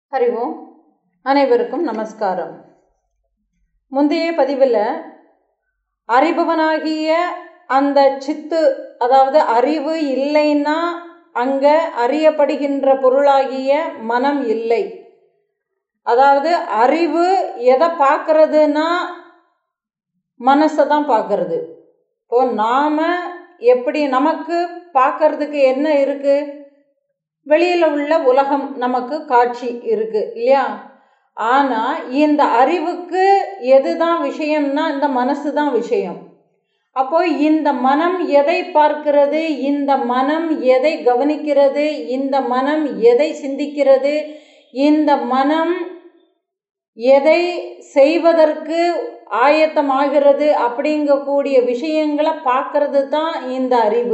ஹரி ஓம் அனைவருக்கும் நமஸ்காரம் முந்தைய பதிவில் அறிபவனாகிய அந்த சித்து அதாவது அறிவு இல்லைன்னா அங்கே அறியப்படுகின்ற பொருளாகிய மனம் இல்லை அதாவது அறிவு எதை பார்க்கறதுன்னா மனசை தான் பார்க்கறது இப்போ நாம் எப்படி நமக்கு பார்க்கறதுக்கு என்ன இருக்குது வெளியில் உள்ள உலகம் நமக்கு காட்சி இருக்குது இல்லையா ஆனால் இந்த அறிவுக்கு எது தான் விஷயம்னா இந்த மனசு தான் விஷயம் அப்போ இந்த மனம் எதை பார்க்கிறது இந்த மனம் எதை கவனிக்கிறது இந்த மனம் எதை சிந்திக்கிறது இந்த மனம் எதை செய்வதற்கு ஆயத்தமாகிறது அப்படிங்கக்கூடிய விஷயங்களை பார்க்கறது தான் இந்த அறிவு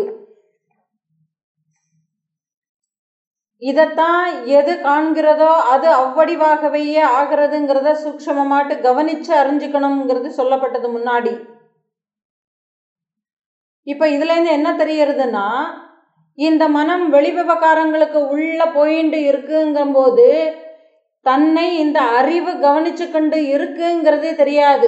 இதைத்தான் எது காண்கிறதோ அது அவ்வடிவாகவே ஆகிறதுங்கிறத சூக்ஷமமாட்டு கவனிச்சு அறிஞ்சுக்கணுங்கிறது சொல்லப்பட்டது முன்னாடி இப்போ இதுலேருந்து என்ன தெரியறதுன்னா இந்த மனம் வெளி விவகாரங்களுக்கு உள்ள போயிட்டு இருக்குங்கும்போது தன்னை இந்த அறிவு கவனிச்சு கொண்டு இருக்குங்கிறதே தெரியாது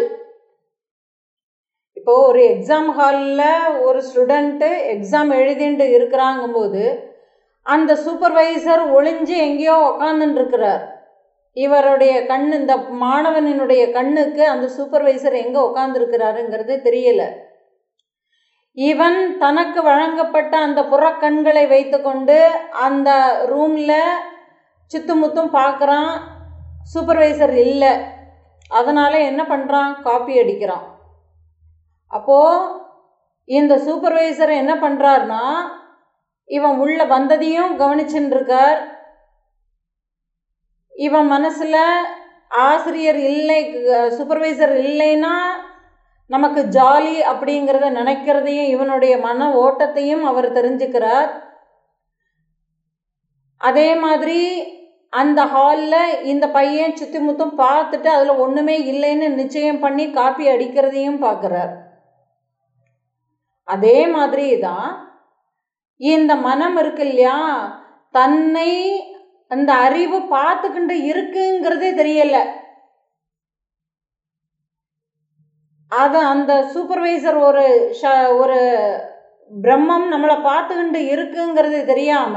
இப்போ ஒரு எக்ஸாம் ஹாலில் ஒரு ஸ்டூடெண்ட்டு எக்ஸாம் எழுதிட்டு இருக்கிறாங்கும்போது அந்த சூப்பர்வைசர் ஒளிஞ்சு எங்கேயோ உக்காந்துட்டு இருக்கிறார் இவருடைய கண் இந்த மாணவனினுடைய கண்ணுக்கு அந்த சூப்பர்வைசர் எங்கே உட்காந்துருக்கிறாருங்கிறது தெரியல இவன் தனக்கு வழங்கப்பட்ட அந்த புறக்கண்களை வைத்துக்கொண்டு அந்த ரூமில் சுத்துமுத்தும் பார்க்குறான் சூப்பர்வைசர் இல்லை அதனால் என்ன பண்ணுறான் காப்பி அடிக்கிறான் அப்போது இந்த சூப்பர்வைசர் என்ன பண்ணுறாருனா இவன் உள்ள வந்ததையும் கவனிச்சுட்டு இருக்கார் இவன் மனசில் ஆசிரியர் இல்லை சூப்பர்வைசர் இல்லைன்னா நமக்கு ஜாலி அப்படிங்கிறத நினைக்கிறதையும் இவனுடைய மன ஓட்டத்தையும் அவர் தெரிஞ்சுக்கிறார் அதே மாதிரி அந்த ஹாலில் இந்த பையன் சுற்றி முத்தும் பார்த்துட்டு அதில் ஒன்றுமே இல்லைன்னு நிச்சயம் பண்ணி காப்பி அடிக்கிறதையும் பார்க்குறார் அதே மாதிரி தான் இந்த மனம் இருக்கு இல்லையா தன்னை அந்த அறிவு பார்த்துக்கிட்டு இருக்குங்கிறதே தெரியல அது அந்த சூப்பர்வைசர் ஒரு ஷ ஒரு பிரம்மம் நம்மளை பார்த்துக்கிட்டு இருக்குங்கிறது தெரியாம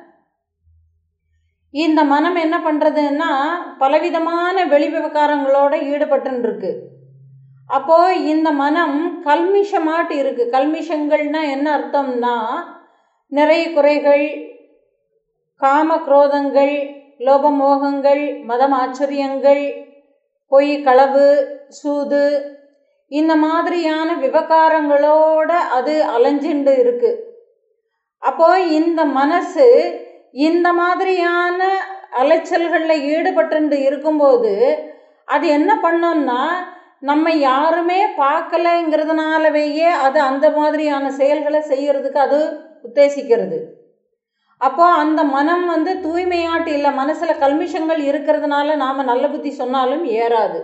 இந்த மனம் என்ன பண்ணுறதுன்னா பலவிதமான வெளி விவகாரங்களோட ஈடுபட்டு இருக்கு அப்போ இந்த மனம் கல்மிஷமாட்டு இருக்கு கல்மிஷங்கள்னா என்ன அர்த்தம்னா நிறைய குறைகள் காம குரோதங்கள் லோபமோகங்கள் மதம் ஆச்சரியங்கள் பொய் களவு சூது இந்த மாதிரியான விவகாரங்களோட அது அலைஞ்சுண்டு இருக்கு அப்போ இந்த மனசு இந்த மாதிரியான அலைச்சல்களில் ஈடுபட்டு இருக்கும்போது அது என்ன பண்ணோம்னா நம்ம யாருமே பார்க்கலைங்கிறதுனாலவேயே அது அந்த மாதிரியான செயல்களை செய்யறதுக்கு அது உத்தேசிக்கிறது அப்போ அந்த மனம் வந்து தூய்மையாட்டு இல்லை மனசில் கல்மிஷங்கள் இருக்கிறதுனால நாம் நல்ல புத்தி சொன்னாலும் ஏறாது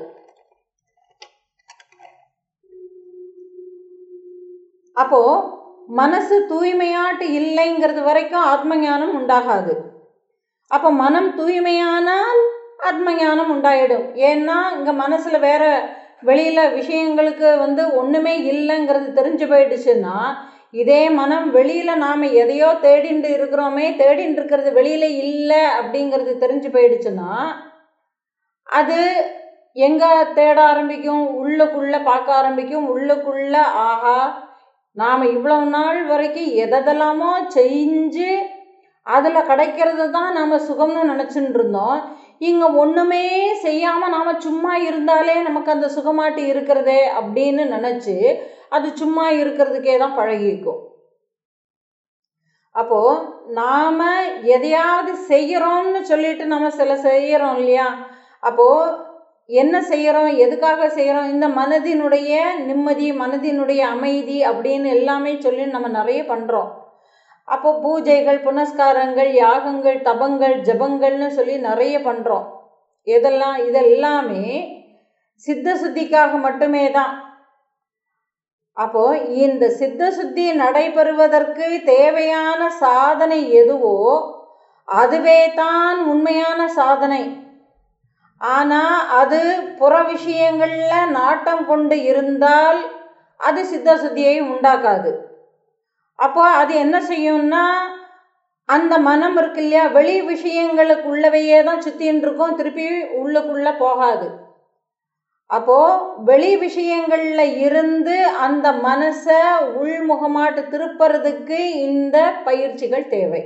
அப்போ மனசு தூய்மையாட்டு இல்லைங்கிறது வரைக்கும் ஆத்ம ஞானம் உண்டாகாது அப்போ மனம் தூய்மையானால் ஆத்ம ஞானம் உண்டாயிடும் ஏன்னா இங்கே மனசில் வேற வெளியில் விஷயங்களுக்கு வந்து ஒன்றுமே இல்லைங்கிறது தெரிஞ்சு போயிடுச்சுன்னா இதே மனம் வெளியில் நாம் எதையோ தேடிண்டு இருக்கிறோமே தேடின்னு இருக்கிறது வெளியில் இல்லை அப்படிங்கிறது தெரிஞ்சு போயிடுச்சுன்னா அது எங்கே தேட ஆரம்பிக்கும் உள்ளுக்குள்ளே பார்க்க ஆரம்பிக்கும் உள்ளுக்குள்ளே ஆஹா நாம் இவ்வளோ நாள் வரைக்கும் எதெல்லாமோ செஞ்சு அதில் கிடைக்கிறது தான் நாம் சுகம்னு நினச்சிட்டு இருந்தோம் இங்கே ஒன்றுமே செய்யாமல் நாம் சும்மா இருந்தாலே நமக்கு அந்த சுகமாட்டி இருக்கிறதே அப்படின்னு நினச்சி அது சும்மா இருக்கிறதுக்கே தான் பழகிக்கும் அப்போது நாம் எதையாவது செய்கிறோம்னு சொல்லிட்டு நம்ம சில செய்கிறோம் இல்லையா அப்போது என்ன செய்கிறோம் எதுக்காக செய்கிறோம் இந்த மனதினுடைய நிம்மதி மனதினுடைய அமைதி அப்படின்னு எல்லாமே சொல்லி நம்ம நிறைய பண்ணுறோம் அப்போ பூஜைகள் புனஸ்காரங்கள் யாகங்கள் தபங்கள் ஜபங்கள்னு சொல்லி நிறைய பண்ணுறோம் இதெல்லாம் இதெல்லாமே சித்த சுத்திக்காக மட்டுமே தான் அப்போ இந்த சித்த சுத்தி நடைபெறுவதற்கு தேவையான சாதனை எதுவோ அதுவே தான் உண்மையான சாதனை ஆனால் அது புற விஷயங்களில் நாட்டம் கொண்டு இருந்தால் அது சித்த சுத்தியை உண்டாக்காது அப்போ அது என்ன செய்யும்னா அந்த மனம் இருக்கு இல்லையா வெளி விஷயங்களுக்குள்ளவையே தான் சுத்தின்னு இருக்கும் திருப்பி உள்ளுக்குள்ளே போகாது அப்போ வெளி விஷயங்கள்ல இருந்து அந்த மனசை உள்முகமாட்டு திருப்புறதுக்கு இந்த பயிற்சிகள் தேவை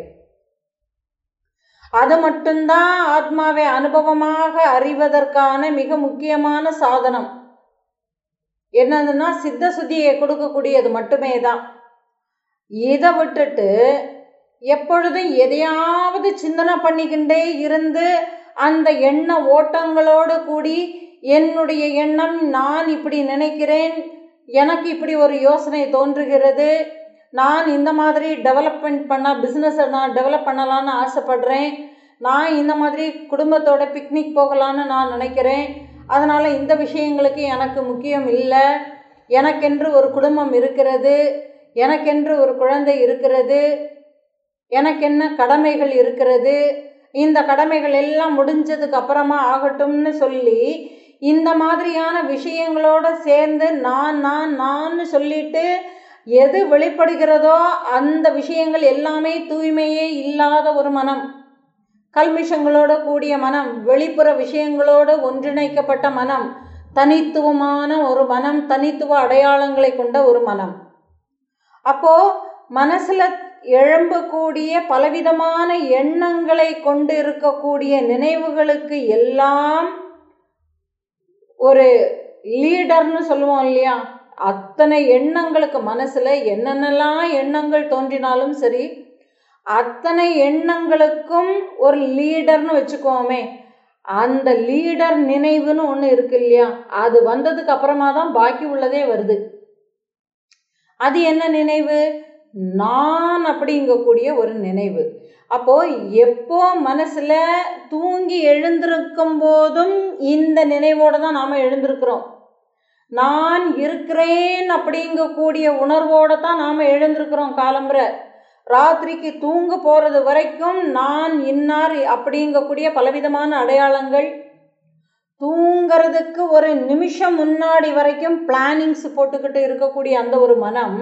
அது மட்டும்தான் ஆத்மாவை அனுபவமாக அறிவதற்கான மிக முக்கியமான சாதனம் என்னதுன்னா சித்த சுத்தியை கொடுக்கக்கூடியது மட்டுமே தான் இதை விட்டுட்டு எப்பொழுதும் எதையாவது சிந்தனை பண்ணிக்கிண்டே இருந்து அந்த எண்ண ஓட்டங்களோடு கூடி என்னுடைய எண்ணம் நான் இப்படி நினைக்கிறேன் எனக்கு இப்படி ஒரு யோசனை தோன்றுகிறது நான் இந்த மாதிரி டெவலப்மெண்ட் பண்ண பிஸ்னஸை நான் டெவலப் பண்ணலான்னு ஆசைப்படுறேன் நான் இந்த மாதிரி குடும்பத்தோட பிக்னிக் போகலான்னு நான் நினைக்கிறேன் அதனால் இந்த விஷயங்களுக்கு எனக்கு முக்கியம் இல்லை எனக்கென்று ஒரு குடும்பம் இருக்கிறது எனக்கென்று ஒரு குழந்தை இருக்கிறது எனக்கென்ன கடமைகள் இருக்கிறது இந்த கடமைகள் எல்லாம் முடிஞ்சதுக்கு அப்புறமா ஆகட்டும்னு சொல்லி இந்த மாதிரியான விஷயங்களோட சேர்ந்து நான் நான் நான் சொல்லிட்டு எது வெளிப்படுகிறதோ அந்த விஷயங்கள் எல்லாமே தூய்மையே இல்லாத ஒரு மனம் கல்மிஷங்களோட கூடிய மனம் வெளிப்புற விஷயங்களோடு ஒன்றிணைக்கப்பட்ட மனம் தனித்துவமான ஒரு மனம் தனித்துவ அடையாளங்களை கொண்ட ஒரு மனம் அப்போ மனசுல எழும்பக்கூடிய பலவிதமான எண்ணங்களை கொண்டு இருக்கக்கூடிய நினைவுகளுக்கு எல்லாம் ஒரு லீடர்னு சொல்லுவோம் இல்லையா அத்தனை எண்ணங்களுக்கு மனசில் என்னென்னலாம் எண்ணங்கள் தோன்றினாலும் சரி அத்தனை எண்ணங்களுக்கும் ஒரு லீடர்னு வச்சுக்கோமே அந்த லீடர் நினைவுன்னு ஒன்று இருக்கு இல்லையா அது வந்ததுக்கு அப்புறமா தான் பாக்கி உள்ளதே வருது அது என்ன நினைவு நான் அப்படிங்கக்கூடிய ஒரு நினைவு அப்போ எப்போ மனசுல தூங்கி எழுந்திருக்கும் போதும் இந்த நினைவோட தான் நாம எழுந்திருக்கிறோம் நான் இருக்கிறேன் அப்படிங்கக்கூடிய உணர்வோட தான் நாம எழுந்திருக்கிறோம் காலம்புரை ராத்திரிக்கு தூங்க போறது வரைக்கும் நான் இன்னார் அப்படிங்கக்கூடிய பலவிதமான அடையாளங்கள் தூங்கிறதுக்கு ஒரு நிமிஷம் முன்னாடி வரைக்கும் பிளானிங்ஸ் போட்டுக்கிட்டு இருக்கக்கூடிய அந்த ஒரு மனம்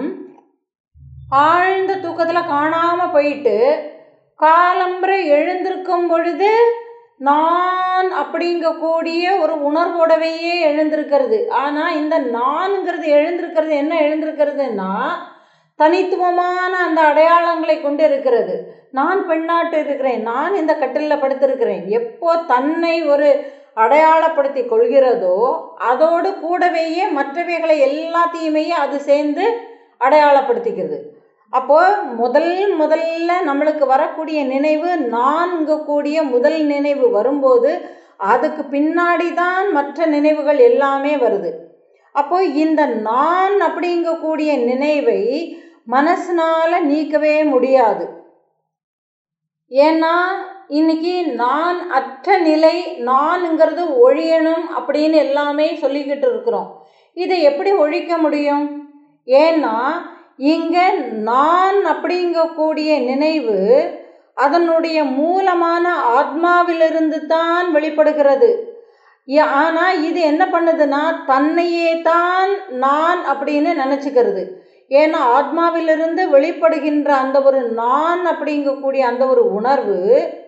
ஆழ்ந்த தூக்கத்தில் காணாமல் போயிட்டு காலம்பரை எழுந்திருக்கும் பொழுது நான் அப்படிங்கக்கூடிய ஒரு உணர்வோடவையே எழுந்திருக்கிறது ஆனால் இந்த நான்ங்கிறது எழுந்திருக்கிறது என்ன எழுந்திருக்கிறதுனா தனித்துவமான அந்த அடையாளங்களை கொண்டு இருக்கிறது நான் பெண்ணாட்டு இருக்கிறேன் நான் இந்த கட்டிலில் படுத்திருக்கிறேன் எப்போ தன்னை ஒரு அடையாளப்படுத்தி கொள்கிறதோ அதோடு கூடவேயே மற்றவைகளை எல்லாத்தையுமே அது சேர்ந்து அடையாளப்படுத்திக்கிறது அப்போ முதல் முதல்ல நம்மளுக்கு வரக்கூடிய நினைவு நான்கக்கூடிய முதல் நினைவு வரும்போது அதுக்கு பின்னாடி தான் மற்ற நினைவுகள் எல்லாமே வருது அப்போ இந்த நான் அப்படிங்கக்கூடிய நினைவை மனசுனால நீக்கவே முடியாது ஏன்னா இன்னைக்கு நான் அற்ற நிலை நான்ங்கிறது ஒழியணும் அப்படின்னு எல்லாமே சொல்லிக்கிட்டு இருக்கிறோம் இதை எப்படி ஒழிக்க முடியும் ஏன்னா இங்க நான் அப்படிங்கக்கூடிய நினைவு அதனுடைய மூலமான ஆத்மாவிலிருந்து தான் வெளிப்படுகிறது ஆனால் இது என்ன பண்ணுதுன்னா தன்னையே தான் நான் அப்படின்னு நினச்சிக்கிறது ஏன்னா ஆத்மாவிலிருந்து வெளிப்படுகின்ற அந்த ஒரு நான் அப்படிங்கக்கூடிய அந்த ஒரு உணர்வு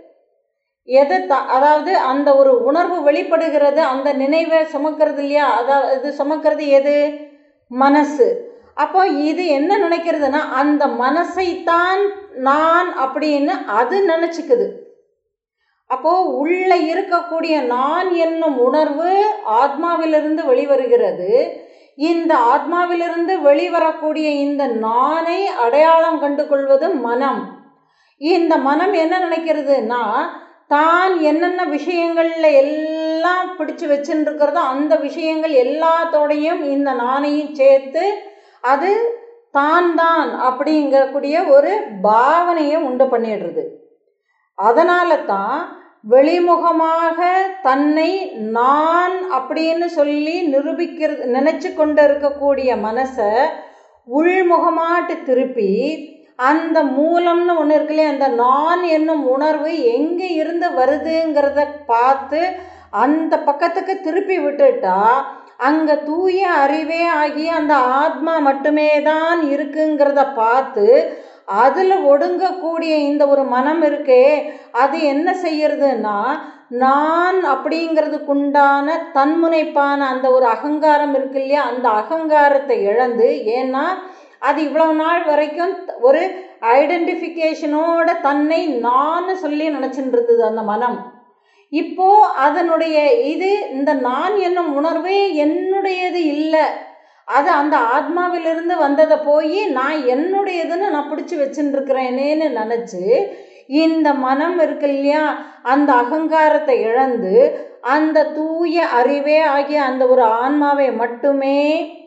எது த அதாவது அந்த ஒரு உணர்வு வெளிப்படுகிறது அந்த நினைவை சுமக்கிறது இல்லையா அதாவது சுமக்கிறது எது மனசு அப்போ இது என்ன நினைக்கிறதுனா அந்த மனசைத்தான் நான் அப்படின்னு அது நினச்சிக்குது அப்போ உள்ள இருக்கக்கூடிய நான் என்னும் உணர்வு ஆத்மாவிலிருந்து வெளிவருகிறது இந்த ஆத்மாவிலிருந்து வெளிவரக்கூடிய இந்த நானை அடையாளம் கண்டு கொள்வது மனம் இந்த மனம் என்ன நினைக்கிறதுனா தான் என்னென்ன விஷயங்கள்ல எல்லாம் பிடிச்சு வச்சுட்டு இருக்கிறதோ அந்த விஷயங்கள் எல்லாத்தோடையும் இந்த நானையும் சேர்த்து அது தான் தான் அப்படிங்கக்கூடிய ஒரு பாவனையை உண்டு பண்ணிடுறது அதனால தான் வெளிமுகமாக தன்னை நான் அப்படின்னு சொல்லி நிரூபிக்கிறது நினச்சி கொண்டு இருக்கக்கூடிய மனசை உள்முகமாட்டு திருப்பி அந்த மூலம்னு ஒன்று இருக்குல்லையே அந்த நான் என்னும் உணர்வு எங்கே இருந்து வருதுங்கிறத பார்த்து அந்த பக்கத்துக்கு திருப்பி விட்டுட்டா அங்கே தூய அறிவே ஆகிய அந்த ஆத்மா மட்டுமே தான் இருக்குங்கிறத பார்த்து அதில் ஒடுங்கக்கூடிய இந்த ஒரு மனம் இருக்கே அது என்ன செய்யறதுன்னா நான் அப்படிங்கிறதுக்குண்டான தன்முனைப்பான அந்த ஒரு அகங்காரம் இருக்கு இல்லையா அந்த அகங்காரத்தை இழந்து ஏன்னா அது இவ்வளவு நாள் வரைக்கும் ஒரு ஐடென்டிஃபிகேஷனோட தன்னை நான் சொல்லி நினச்சிட்டு இருந்தது அந்த மனம் இப்போ அதனுடைய இது இந்த நான் என்னும் உணர்வே என்னுடையது இல்லை அது அந்த ஆத்மாவிலிருந்து வந்ததை போய் நான் என்னுடையதுன்னு நான் பிடிச்சி வச்சுட்டுருக்கிறேனேன்னு நினச்சி இந்த மனம் இருக்கு இல்லையா அந்த அகங்காரத்தை இழந்து அந்த தூய அறிவே ஆகிய அந்த ஒரு ஆன்மாவை மட்டுமே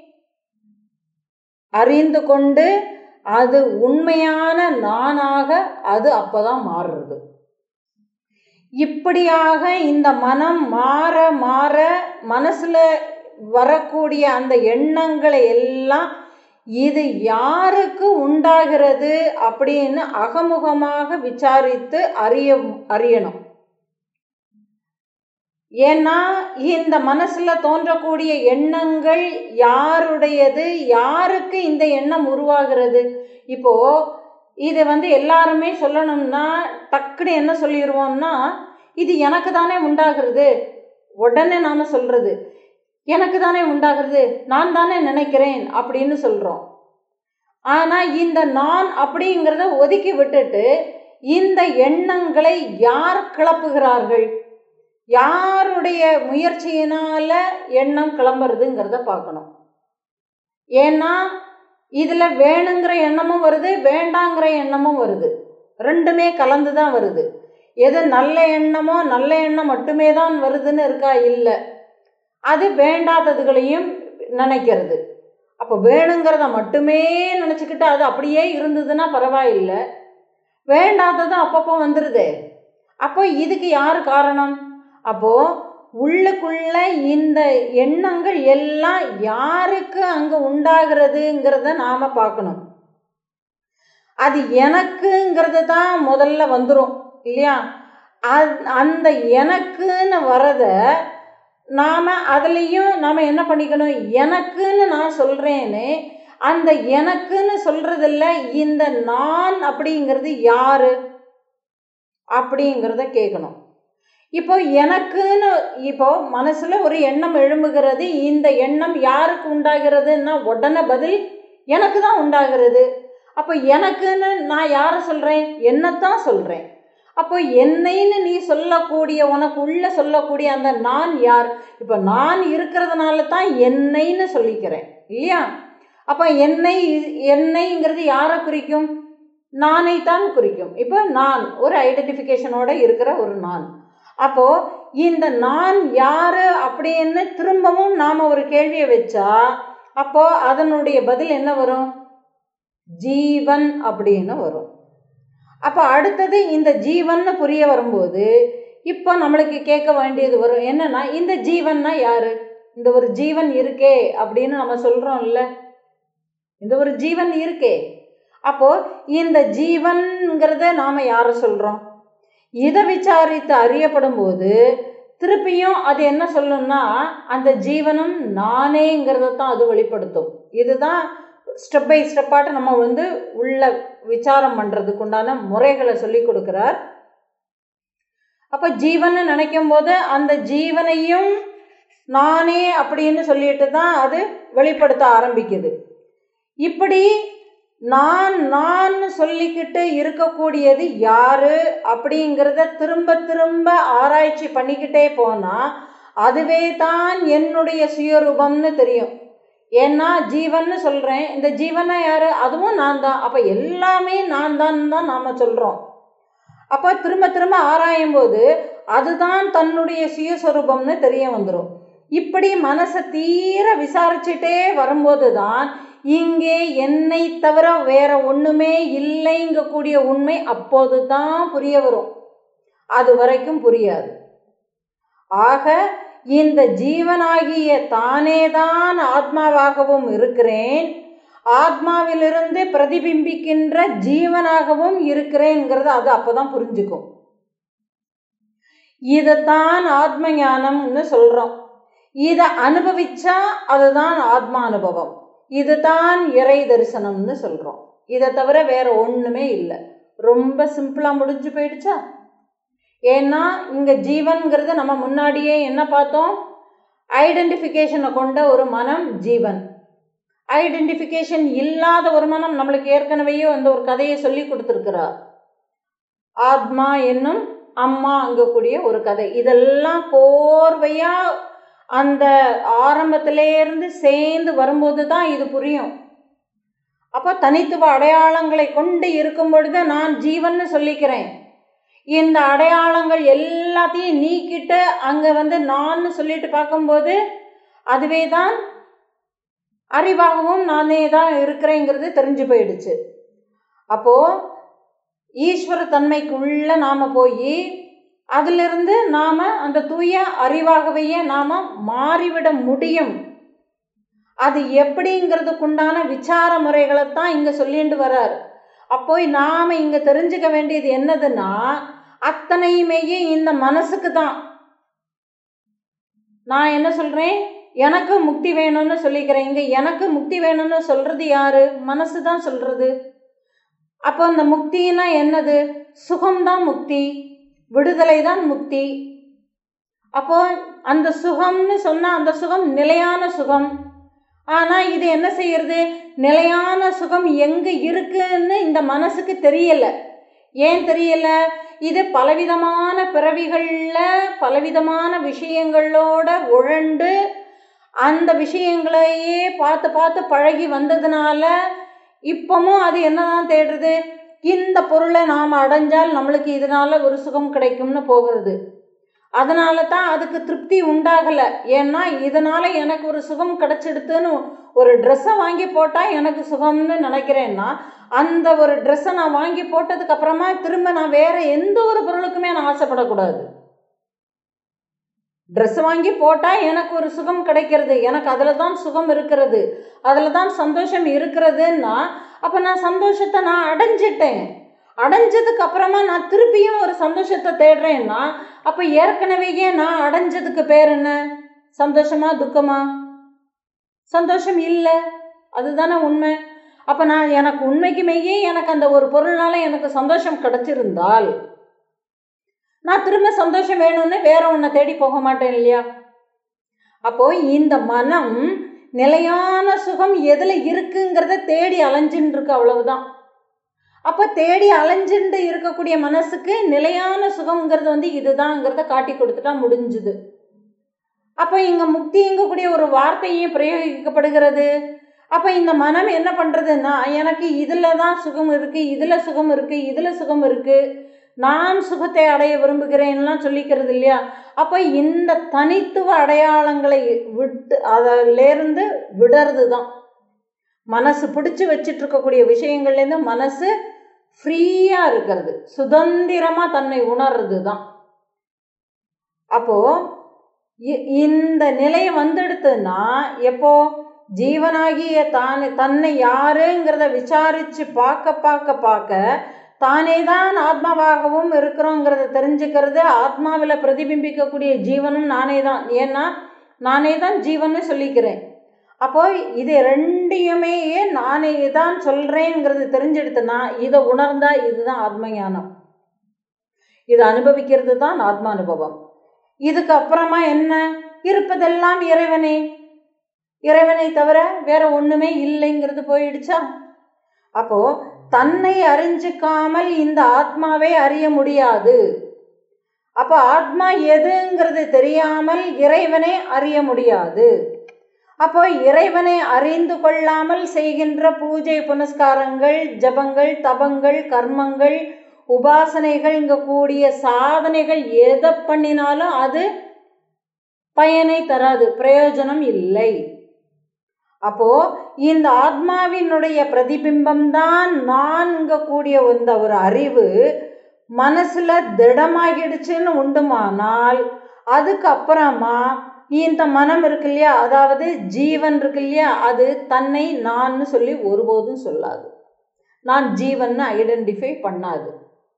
அறிந்து கொண்டு அது உண்மையான நானாக அது அப்பதான் மாறுறது இப்படியாக இந்த மனம் மாற மாற மனசுல வரக்கூடிய அந்த எண்ணங்களை எல்லாம் இது யாருக்கு உண்டாகிறது அப்படின்னு அகமுகமாக விசாரித்து அறிய அறியணும் ஏன்னா இந்த மனசுல தோன்றக்கூடிய எண்ணங்கள் யாருடையது யாருக்கு இந்த எண்ணம் உருவாகிறது இப்போ இது வந்து எல்லாருமே சொல்லணும்னா டக்குன்னு என்ன சொல்லிடுவோம்னா இது எனக்கு தானே உண்டாகிறது உடனே நாம சொல்றது எனக்கு தானே உண்டாகிறது நான் தானே நினைக்கிறேன் அப்படின்னு சொல்றோம் ஆனா இந்த நான் அப்படிங்கிறத ஒதுக்கி விட்டுட்டு இந்த எண்ணங்களை யார் கிளப்புகிறார்கள் யாருடைய முயற்சியினால எண்ணம் கிளம்புறதுங்கிறத பார்க்கணும் ஏன்னா இதுல வேணுங்கிற எண்ணமும் வருது வேண்டாங்கிற எண்ணமும் வருது ரெண்டுமே கலந்து தான் வருது எது நல்ல எண்ணமோ நல்ல எண்ணம் மட்டுமே தான் வருதுன்னு இருக்கா இல்லை அது வேண்டாததுகளையும் நினைக்கிறது அப்போ வேணுங்கிறத மட்டுமே நினச்சிக்கிட்டு அது அப்படியே இருந்ததுன்னா பரவாயில்லை வேண்டாதது அப்பப்போ வந்துடுதே அப்போ இதுக்கு யார் காரணம் அப்போ உள்ளுக்குள்ள இந்த எண்ணங்கள் எல்லாம் யாருக்கு அங்கே உண்டாகிறதுங்கிறத நாம் பார்க்கணும் அது எனக்குங்கிறது தான் முதல்ல வந்துடும் இல்லையா அந்த எனக்குன்னு வரத நாம் அதுலேயும் நாம் என்ன பண்ணிக்கணும் எனக்குன்னு நான் சொல்கிறேன்னு அந்த எனக்குன்னு சொல்கிறதில்ல இந்த நான் அப்படிங்கிறது யாரு அப்படிங்கிறத கேட்கணும் இப்போ எனக்குன்னு இப்போ மனசுல ஒரு எண்ணம் எழும்புகிறது இந்த எண்ணம் யாருக்கு உண்டாகிறதுன்னா உடனே பதில் எனக்கு தான் உண்டாகிறது அப்போ எனக்குன்னு நான் யாரை சொல்கிறேன் என்னத்தான் சொல்கிறேன் அப்போ என்னைன்னு நீ சொல்லக்கூடிய உனக்கு உள்ள சொல்லக்கூடிய அந்த நான் யார் இப்போ நான் இருக்கிறதுனால தான் என்னைன்னு சொல்லிக்கிறேன் இல்லையா அப்போ என்னை என்னைங்கிறது யாரை குறிக்கும் நானை தான் குறிக்கும் இப்போ நான் ஒரு ஐடென்டிஃபிகேஷனோட இருக்கிற ஒரு நான் அப்போ இந்த நான் யாரு அப்படின்னு திரும்பவும் நாம ஒரு கேள்வியை வச்சா அப்போ அதனுடைய பதில் என்ன வரும் ஜீவன் அப்படின்னு வரும் அப்போ அடுத்தது இந்த ஜீவன்னு புரிய வரும்போது இப்போ நம்மளுக்கு கேட்க வேண்டியது வரும் என்னன்னா இந்த ஜீவன்னா யாரு இந்த ஒரு ஜீவன் இருக்கே அப்படின்னு நம்ம சொல்றோம்ல இந்த ஒரு ஜீவன் இருக்கே அப்போ இந்த ஜீவன்கிறத நாம யாரை சொல்றோம் இதை விசாரித்து அறியப்படும் போது திருப்பியும் அது என்ன சொல்லணும்னா அந்த ஜீவனும் நானேங்கிறத தான் அது வெளிப்படுத்தும் இதுதான் ஸ்டெப் பை ஸ்டெப்பாட்டு நம்ம வந்து உள்ள விசாரம் பண்ணுறதுக்கு உண்டான முறைகளை சொல்லி கொடுக்குறார் அப்போ ஜீவனை நினைக்கும் போது அந்த ஜீவனையும் நானே அப்படின்னு சொல்லிட்டு தான் அது வெளிப்படுத்த ஆரம்பிக்குது இப்படி நான் நான் சொல்லிக்கிட்டு இருக்கக்கூடியது யாரு அப்படிங்கிறத திரும்ப திரும்ப ஆராய்ச்சி பண்ணிக்கிட்டே போனால் அதுவே தான் என்னுடைய சுயரூபம்னு தெரியும் ஏன்னா ஜீவன்னு சொல்கிறேன் இந்த ஜீவனா யாரு அதுவும் நான் தான் அப்போ எல்லாமே நான் தான் தான் நாம் சொல்கிறோம் அப்போ திரும்ப திரும்ப ஆராயும் போது அதுதான் தன்னுடைய சுயஸ்வரூபம்னு தெரிய வந்துடும் இப்படி மனசை தீர விசாரிச்சுட்டே வரும்போது தான் இங்கே என்னை தவிர வேற ஒன்றுமே இல்லைங்கக்கூடிய உண்மை அப்போது தான் புரிய வரும் அது வரைக்கும் புரியாது ஆக இந்த ஜீவனாகிய தானே தான் ஆத்மாவாகவும் இருக்கிறேன் ஆத்மாவிலிருந்து பிரதிபிம்பிக்கின்ற ஜீவனாகவும் இருக்கிறேங்கிறத அது அப்போதான் புரிஞ்சுக்கும் இதைத்தான் ஆத்ம ஞானம்னு சொல்கிறோம் இதை அனுபவிச்சா அதுதான் ஆத்மா அனுபவம் இதுதான் இறை தரிசனம்னு சொல்கிறோம் இதை தவிர வேற ஒன்றுமே இல்லை ரொம்ப சிம்பிளாக முடிஞ்சு போயிடுச்சா ஏன்னா இங்கே ஜீவன்கிறது நம்ம முன்னாடியே என்ன பார்த்தோம் ஐடென்டிஃபிகேஷனை கொண்ட ஒரு மனம் ஜீவன் ஐடென்டிஃபிகேஷன் இல்லாத ஒரு மனம் நம்மளுக்கு ஏற்கனவேயே அந்த ஒரு கதையை சொல்லி கொடுத்துருக்கிறார் ஆத்மா என்னும் அம்மா அங்கக்கூடிய ஒரு கதை இதெல்லாம் கோர்வையாக அந்த ஆரம்பத்திலேருந்து சேர்ந்து வரும்போது தான் இது புரியும் அப்போ தனித்துவ அடையாளங்களை கொண்டு இருக்கும் பொழுது நான் ஜீவன்னு சொல்லிக்கிறேன் இந்த அடையாளங்கள் எல்லாத்தையும் நீக்கிட்டு அங்கே வந்து நான் சொல்லிட்டு பார்க்கும்போது அதுவே தான் அறிவாகவும் நானே தான் இருக்கிறேங்கிறது தெரிஞ்சு போயிடுச்சு அப்போது ஈஸ்வர தன்மைக்குள்ளே நாம் போய் அதிலிருந்து நாம் அந்த தூய அறிவாகவே நாம் மாறிவிட முடியும் அது எப்படிங்கிறதுக்குண்டான விசார முறைகளை தான் இங்கே சொல்லிட்டு வர்றார் அப்போ நாம் இங்கே தெரிஞ்சுக்க வேண்டியது என்னதுன்னா அத்தனையுமேயே இந்த மனசுக்கு தான் நான் என்ன சொல்கிறேன் எனக்கு முக்தி வேணும்னு சொல்லிக்கிறேன் இங்கே எனக்கு முக்தி வேணும்னு சொல்கிறது யாரு மனசு தான் சொல்கிறது அப்போ அந்த முக்தினா என்னது சுகம்தான் முக்தி விடுதலை தான் முக்தி அப்போ அந்த சுகம்னு சொன்னால் அந்த சுகம் நிலையான சுகம் ஆனால் இது என்ன செய்யறது நிலையான சுகம் எங்கே இருக்குன்னு இந்த மனசுக்கு தெரியலை ஏன் தெரியல இது பலவிதமான பிறவிகளில் பலவிதமான விஷயங்களோட உழண்டு அந்த விஷயங்களையே பார்த்து பார்த்து பழகி வந்ததுனால இப்பவும் அது என்னதான் தேடுறது இந்த பொருளை நாம் அடைஞ்சால் நம்மளுக்கு இதனால ஒரு சுகம் கிடைக்கும்னு போகிறது அதனால தான் அதுக்கு திருப்தி உண்டாகலை ஏன்னா இதனால் எனக்கு ஒரு சுகம் கிடச்சிடுத்துன்னு ஒரு ட்ரெஸ்ஸை வாங்கி போட்டால் எனக்கு சுகம்னு நினைக்கிறேன்னா அந்த ஒரு ட்ரெஸ்ஸை நான் வாங்கி போட்டதுக்கு அப்புறமா திரும்ப நான் வேற எந்த ஒரு பொருளுக்குமே நான் ஆசைப்படக்கூடாது ட்ரெஸ் வாங்கி போட்டால் எனக்கு ஒரு சுகம் கிடைக்கிறது எனக்கு அதில் தான் சுகம் இருக்கிறது அதில் தான் சந்தோஷம் இருக்கிறதுன்னா அப்போ நான் சந்தோஷத்தை நான் அடைஞ்சிட்டேன் அடைஞ்சதுக்கு அப்புறமா நான் திருப்பியும் ஒரு சந்தோஷத்தை தேடுறேன்னா அப்போ ஏற்கனவேயே நான் அடைஞ்சதுக்கு பேர் என்ன சந்தோஷமா துக்கமா சந்தோஷம் இல்லை அதுதானே உண்மை அப்போ நான் எனக்கு உண்மைக்குமேயே எனக்கு அந்த ஒரு பொருள்னால எனக்கு சந்தோஷம் கிடச்சிருந்தால் நான் திரும்ப சந்தோஷம் வேணும்னு வேற ஒன்றை தேடி போக மாட்டேன் இல்லையா அப்போ இந்த மனம் நிலையான சுகம் எதில் இருக்குங்கிறத தேடி அலைஞ்சின்னு இருக்கு அவ்வளவுதான் அப்போ தேடி அலைஞ்சுண்டு இருக்கக்கூடிய மனசுக்கு நிலையான சுகம்ங்கிறது வந்து இதுதாங்கிறத காட்டி கொடுத்துட்டா முடிஞ்சுது அப்போ இங்கே முக்திங்கக்கூடிய ஒரு வார்த்தையும் பிரயோகிக்கப்படுகிறது அப்போ இந்த மனம் என்ன பண்ணுறதுன்னா எனக்கு இதில் தான் சுகம் இருக்குது இதில் சுகம் இருக்குது இதில் சுகம் இருக்குது நான் சுகத்தை அடைய விரும்புகிறேன்லாம் சொல்லிக்கிறது இல்லையா அப்போ இந்த தனித்துவ அடையாளங்களை விட்டு அதிலேருந்து விடுறது தான் மனசு பிடிச்சி வச்சிட்டு இருக்கக்கூடிய விஷயங்கள்லேருந்து மனசு ஃப்ரீயாக இருக்கிறது சுதந்திரமாக தன்னை உணர்றது தான் அப்போது இந்த நிலை வந்துடுத்துன்னா எப்போ ஜீவனாகிய தானே தன்னை யாருங்கிறத விசாரித்து பார்க்க பார்க்க பார்க்க தானே தான் ஆத்மாவாகவும் இருக்கிறோங்கிறத தெரிஞ்சுக்கிறது ஆத்மாவில் பிரதிபிம்பிக்கக்கூடிய ஜீவனும் நானே தான் ஏன்னா நானே தான் ஜீவன்னு சொல்லிக்கிறேன் அப்போ இது ரெண்டையுமே நானே தான் சொல்கிறேங்கிறது தெரிஞ்செடுத்தனா இதை உணர்ந்தா இதுதான் ஆத்ம ஞானம் இதை அனுபவிக்கிறது தான் ஆத்ம அனுபவம் இதுக்கு அப்புறமா என்ன இருப்பதெல்லாம் இறைவனே இறைவனை தவிர வேற ஒன்றுமே இல்லைங்கிறது போயிடுச்சா அப்போ தன்னை அறிஞ்சிக்காமல் இந்த ஆத்மாவை அறிய முடியாது அப்போ ஆத்மா எதுங்கிறது தெரியாமல் இறைவனை அறிய முடியாது அப்போ இறைவனை அறிந்து கொள்ளாமல் செய்கின்ற பூஜை புனஸ்காரங்கள் ஜபங்கள் தபங்கள் கர்மங்கள் உபாசனைகள் இங்க கூடிய சாதனைகள் எதை பண்ணினாலும் அது பயனை தராது பிரயோஜனம் இல்லை அப்போ இந்த ஆத்மாவினுடைய பிரதிபிம்பம் தான் நான்க கூடிய இந்த ஒரு அறிவு மனசுல திடமாகிடுச்சுன்னு உண்டுமானால் அதுக்கப்புறமா இந்த மனம் இருக்கு இல்லையா அதாவது ஜீவன் இருக்கு இல்லையா அது தன்னை நான்னு சொல்லி ஒருபோதும் சொல்லாது நான் ஜீவன்னு ஐடென்டிஃபை பண்ணாது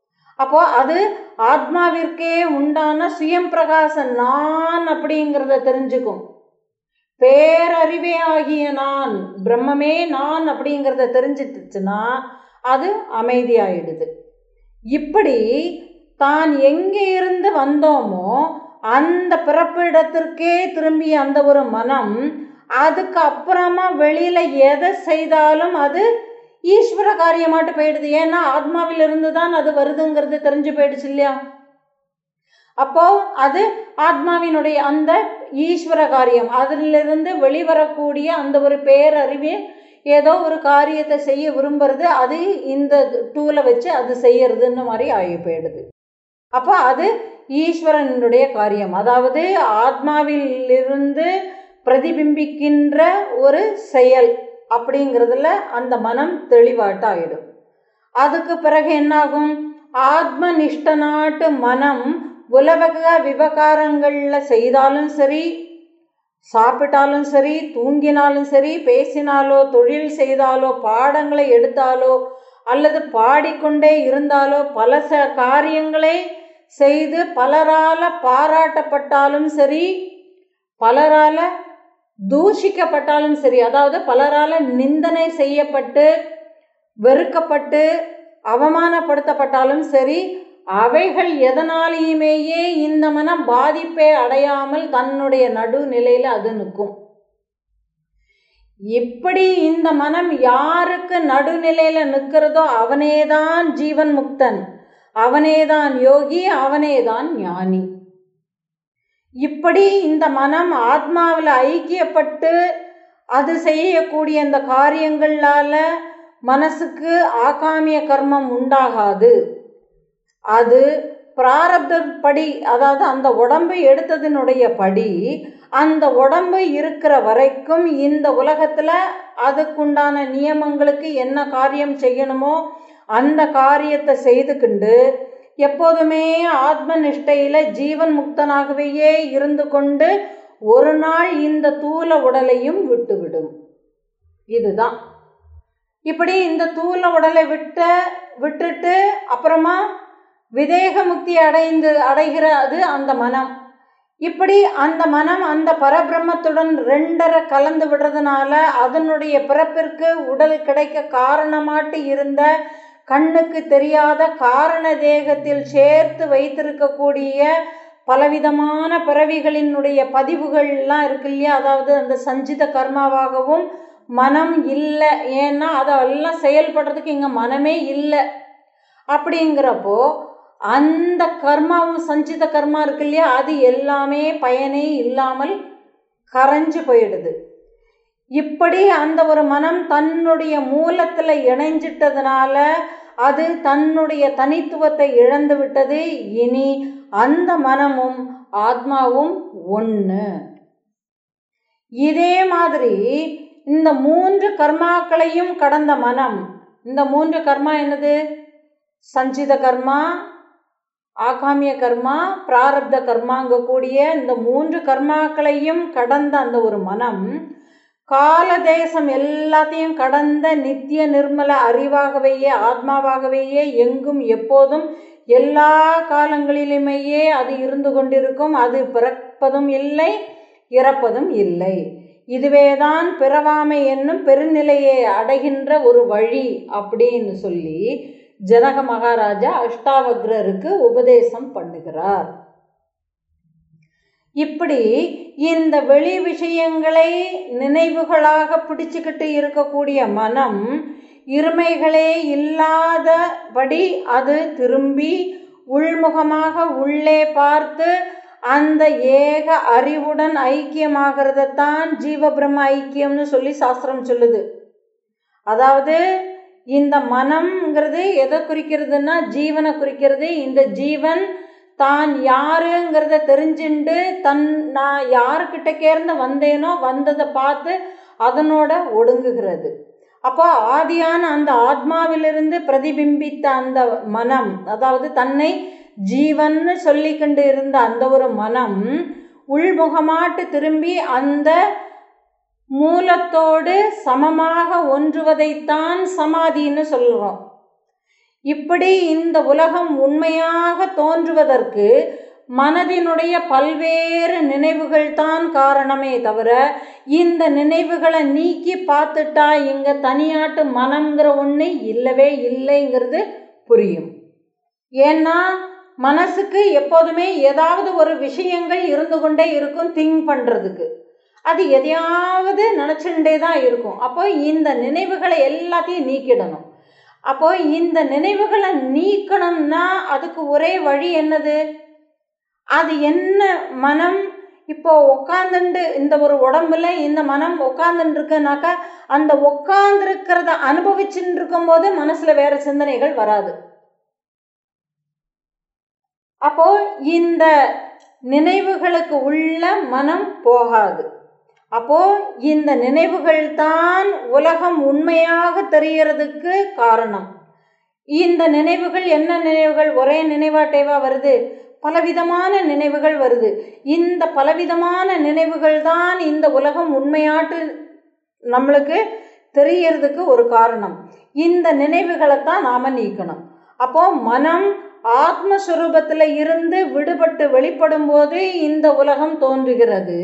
அப்போ அது ஆத்மாவிற்கே உண்டான சுயம் பிரகாச நான் அப்படிங்கிறத தெரிஞ்சுக்கும் பேரறிவே ஆகிய நான் பிரம்மமே நான் அப்படிங்கிறத தெரிஞ்சிட்டுச்சுன்னா அது அமைதியாயிடுது இப்படி தான் எங்கே இருந்து வந்தோமோ அந்த பிறப்பிடத்திற்கே திரும்பிய அந்த ஒரு மனம் அதுக்கு அப்புறமா வெளியில எதை செய்தாலும் அது ஈஸ்வர காரியமாட்டு போயிடுது ஏன்னா ஆத்மாவிலிருந்து தான் அது வருதுங்கிறது தெரிஞ்சு போயிடுச்சு இல்லையா அப்போ அது ஆத்மாவினுடைய அந்த ஈஸ்வர காரியம் அதிலிருந்து வெளிவரக்கூடிய அந்த ஒரு பேரறிவே ஏதோ ஒரு காரியத்தை செய்ய விரும்புறது அது இந்த டூலை வச்சு அது செய்யறதுன்னு மாதிரி ஆகி போயிடுது அப்போ அது ஈஸ்வரனுடைய காரியம் அதாவது ஆத்மாவிலிருந்து பிரதிபிம்பிக்கின்ற ஒரு செயல் அப்படிங்கிறதுல அந்த மனம் தெளிவாட்டாயிடும் அதுக்கு பிறகு என்னாகும் ஆத்ம நிஷ்டநாட்டு மனம் உலக விவகாரங்களில் செய்தாலும் சரி சாப்பிட்டாலும் சரி தூங்கினாலும் சரி பேசினாலோ தொழில் செய்தாலோ பாடங்களை எடுத்தாலோ அல்லது பாடிக்கொண்டே இருந்தாலோ பல ச காரியங்களை செய்து பலரால பாராட்டப்பட்டாலும் சரி பலரால தூஷிக்கப்பட்டாலும் சரி அதாவது பலரால நிந்தனை செய்யப்பட்டு வெறுக்கப்பட்டு அவமானப்படுத்தப்பட்டாலும் சரி அவைகள் எதனாலேயுமேயே இந்த மனம் பாதிப்பை அடையாமல் தன்னுடைய நடுநிலையில் அது நிற்கும் இப்படி இந்த மனம் யாருக்கு நடுநிலையில நிற்கிறதோ அவனேதான் ஜீவன் முக்தன் அவனேதான் யோகி அவனேதான் ஞானி இப்படி இந்த மனம் ஆத்மாவில் ஐக்கியப்பட்டு அது செய்யக்கூடிய இந்த காரியங்களால மனசுக்கு ஆகாமிய கர்மம் உண்டாகாது அது பிராரப்தப்படி அதாவது அந்த உடம்பு எடுத்ததினுடைய படி அந்த உடம்பு இருக்கிற வரைக்கும் இந்த உலகத்தில் அதுக்குண்டான நியமங்களுக்கு என்ன காரியம் செய்யணுமோ அந்த காரியத்தை செய்துக்கிண்டு எப்போதுமே ஆத்ம நிஷ்டையில் ஜீவன் முக்தனாகவே இருந்து கொண்டு ஒரு நாள் இந்த தூல உடலையும் விட்டுவிடும் இதுதான் இப்படி இந்த தூல உடலை விட்ட விட்டுட்டு அப்புறமா விதேக முக்தி அடைந்து அடைகிற அது அந்த மனம் இப்படி அந்த மனம் அந்த பரபிரம்மத்துடன் ரெண்டரை கலந்து விடுறதுனால அதனுடைய பிறப்பிற்கு உடல் கிடைக்க காரணமாட்டு இருந்த கண்ணுக்கு தெரியாத காரண தேகத்தில் சேர்த்து வைத்திருக்கக்கூடிய பலவிதமான பிறவிகளினுடைய பதிவுகள்லாம் இருக்கு இல்லையா அதாவது அந்த சஞ்சித கர்மாவாகவும் மனம் இல்லை ஏன்னா அதெல்லாம் செயல்படுறதுக்கு இங்கே மனமே இல்லை அப்படிங்கிறப்போ அந்த கர்மாவும் சஞ்சித கர்மா இருக்கு இல்லையா அது எல்லாமே பயனே இல்லாமல் கரைஞ்சு போயிடுது இப்படி அந்த ஒரு மனம் தன்னுடைய மூலத்தில் இணைஞ்சிட்டதுனால அது தன்னுடைய தனித்துவத்தை இழந்து விட்டது இனி அந்த மனமும் ஆத்மாவும் ஒன்று இதே மாதிரி இந்த மூன்று கர்மாக்களையும் கடந்த மனம் இந்த மூன்று கர்மா என்னது சஞ்சித கர்மா ஆகாமிய கர்மா பிராரப்த கர்மாங்க கூடிய இந்த மூன்று கர்மாக்களையும் கடந்த அந்த ஒரு மனம் கால தேசம் எல்லாத்தையும் கடந்த நித்திய நிர்மல அறிவாகவேயே ஆத்மாவாகவேயே எங்கும் எப்போதும் எல்லா காலங்களிலுமேயே அது இருந்து கொண்டிருக்கும் அது பிறப்பதும் இல்லை இறப்பதும் இல்லை இதுவேதான் பிறவாமை என்னும் பெருநிலையை அடைகின்ற ஒரு வழி அப்படின்னு சொல்லி ஜனக மகாராஜா அஷ்டாவக்ரருக்கு உபதேசம் பண்ணுகிறார் இப்படி இந்த வெளி விஷயங்களை நினைவுகளாக பிடிச்சுக்கிட்டு இருக்கக்கூடிய மனம் இருமைகளே இல்லாதபடி அது திரும்பி உள்முகமாக உள்ளே பார்த்து அந்த ஏக அறிவுடன் ஐக்கியமாகிறதான் ஜீவ பிரம்ம ஐக்கியம்னு சொல்லி சாஸ்திரம் சொல்லுது அதாவது இந்த மனம்ங்கிறது எதை குறிக்கிறதுனா ஜீவனை குறிக்கிறது இந்த ஜீவன் தான் யாருங்கிறத தெரிஞ்சுண்டு தன் நான் யாருக்கிட்ட கேர்ந்து வந்தேனோ வந்ததை பார்த்து அதனோட ஒடுங்குகிறது அப்போ ஆதியான அந்த ஆத்மாவிலிருந்து பிரதிபிம்பித்த அந்த மனம் அதாவது தன்னை ஜீவன்னு சொல்லிக்கொண்டு இருந்த அந்த ஒரு மனம் உள்முகமாட்டு திரும்பி அந்த மூலத்தோடு சமமாக ஒன்றுவதைத்தான் சமாதின்னு சொல்கிறோம் இப்படி இந்த உலகம் உண்மையாக தோன்றுவதற்கு மனதினுடைய பல்வேறு நினைவுகள் தான் காரணமே தவிர இந்த நினைவுகளை நீக்கி பார்த்துட்டா இங்க தனியாட்டு மனம்ங்கிற ஒன்று இல்லவே இல்லைங்கிறது புரியும் ஏன்னா மனசுக்கு எப்போதுமே ஏதாவது ஒரு விஷயங்கள் இருந்து கொண்டே இருக்கும் திங்க் பண்ணுறதுக்கு அது எதையாவது நினச்சுட்டே தான் இருக்கும் அப்போ இந்த நினைவுகளை எல்லாத்தையும் நீக்கிடணும் அப்போ இந்த நினைவுகளை நீக்கணும்னா அதுக்கு ஒரே வழி என்னது அது என்ன மனம் இப்போ உட்காந்துண்டு இந்த ஒரு உடம்புல இந்த மனம் உட்காந்துட்டு இருக்குனாக்கா அந்த உட்காந்துருக்கிறத அனுபவிச்சுட்டு இருக்கும்போது மனசுல வேற சிந்தனைகள் வராது அப்போ இந்த நினைவுகளுக்கு உள்ள மனம் போகாது அப்போ இந்த நினைவுகள் தான் உலகம் உண்மையாக தெரியறதுக்கு காரணம் இந்த நினைவுகள் என்ன நினைவுகள் ஒரே நினைவாட்டேவா வருது பலவிதமான நினைவுகள் வருது இந்த பலவிதமான நினைவுகள் தான் இந்த உலகம் உண்மையாட்டு நம்மளுக்கு தெரியறதுக்கு ஒரு காரணம் இந்த நினைவுகளை தான் நாம் நீக்கணும் அப்போ மனம் ஆத்மஸ்வரூபத்தில் இருந்து விடுபட்டு வெளிப்படும் போது இந்த உலகம் தோன்றுகிறது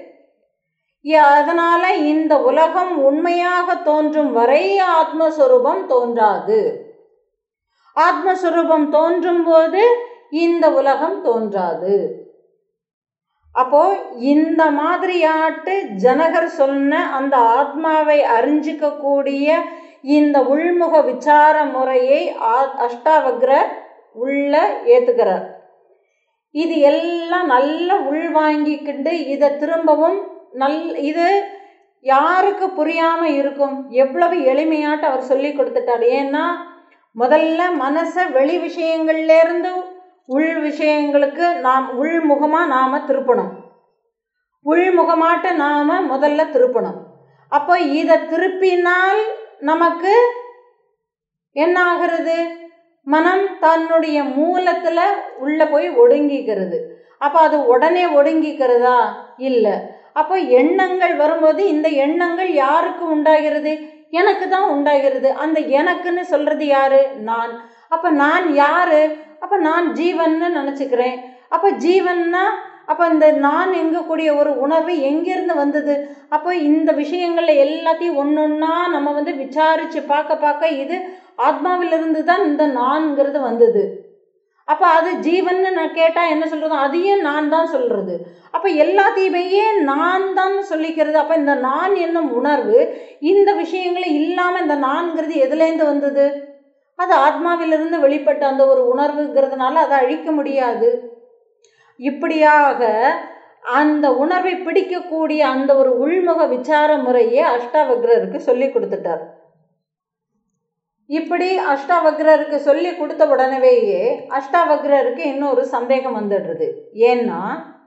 அதனால இந்த உலகம் உண்மையாக தோன்றும் வரை ஆத்மஸ்வரூபம் தோன்றாது ஆத்மஸ்வரூபம் தோன்றும் போது இந்த உலகம் தோன்றாது அப்போ இந்த மாதிரியாட்டு ஜனகர் சொன்ன அந்த ஆத்மாவை அறிஞ்சிக்கக்கூடிய இந்த உள்முக விசார முறையை அஷ்டாவக்ரர் உள்ள ஏத்துக்கிறார் இது எல்லாம் நல்லா உள்வாங்கிக்கிண்டு இதை திரும்பவும் நல் இது யாருக்கு புரியாம இருக்கும் எவ்வளவு எளிமையாட்டு அவர் சொல்லி கொடுத்துட்டார் ஏன்னா முதல்ல மனசை வெளி விஷயங்கள்லேருந்து உள் விஷயங்களுக்கு நாம் உள்முகமாக நாம் திருப்பணும் உள்முகமாட்ட நாம் முதல்ல திருப்பணும் அப்போ இதை திருப்பினால் நமக்கு என்ன ஆகிறது மனம் தன்னுடைய மூலத்தில் உள்ளே போய் ஒடுங்கிக்கிறது அப்போ அது உடனே ஒடுங்கிக்கிறதா இல்லை அப்போ எண்ணங்கள் வரும்போது இந்த எண்ணங்கள் யாருக்கு உண்டாகிறது எனக்கு தான் உண்டாகிறது அந்த எனக்குன்னு சொல்கிறது யாரு நான் அப்போ நான் யாரு அப்போ நான் ஜீவன்னு நினச்சிக்கிறேன் அப்போ ஜீவன்னா அப்போ இந்த நான் எங்கக்கூடிய ஒரு உணர்வு எங்கேருந்து வந்தது அப்போ இந்த விஷயங்களில் எல்லாத்தையும் ஒன்று ஒன்றா நம்ம வந்து விசாரித்து பார்க்க பார்க்க இது ஆத்மாவிலிருந்து தான் இந்த நான்கிறது வந்தது அப்போ அது ஜீவன்னு நான் கேட்டால் என்ன சொல்கிறது அதையும் நான் தான் சொல்கிறது அப்போ எல்லாத்தையுமே நான் தான் சொல்லிக்கிறது அப்போ இந்த நான் என்னும் உணர்வு இந்த விஷயங்களே இல்லாமல் இந்த நான்கிறது எதுலேருந்து வந்தது அது ஆத்மாவிலிருந்து வெளிப்பட்ட அந்த ஒரு உணர்வுங்கிறதுனால அதை அழிக்க முடியாது இப்படியாக அந்த உணர்வை பிடிக்கக்கூடிய அந்த ஒரு உள்முக விசார முறையை அஷ்டாவக்ரருக்கு சொல்லி கொடுத்துட்டார் இப்படி அஷ்டாவக்ரருக்கு சொல்லி கொடுத்த உடனேயே அஷ்டாவக்ரருக்கு இன்னொரு சந்தேகம் வந்துடுறது ஏன்னா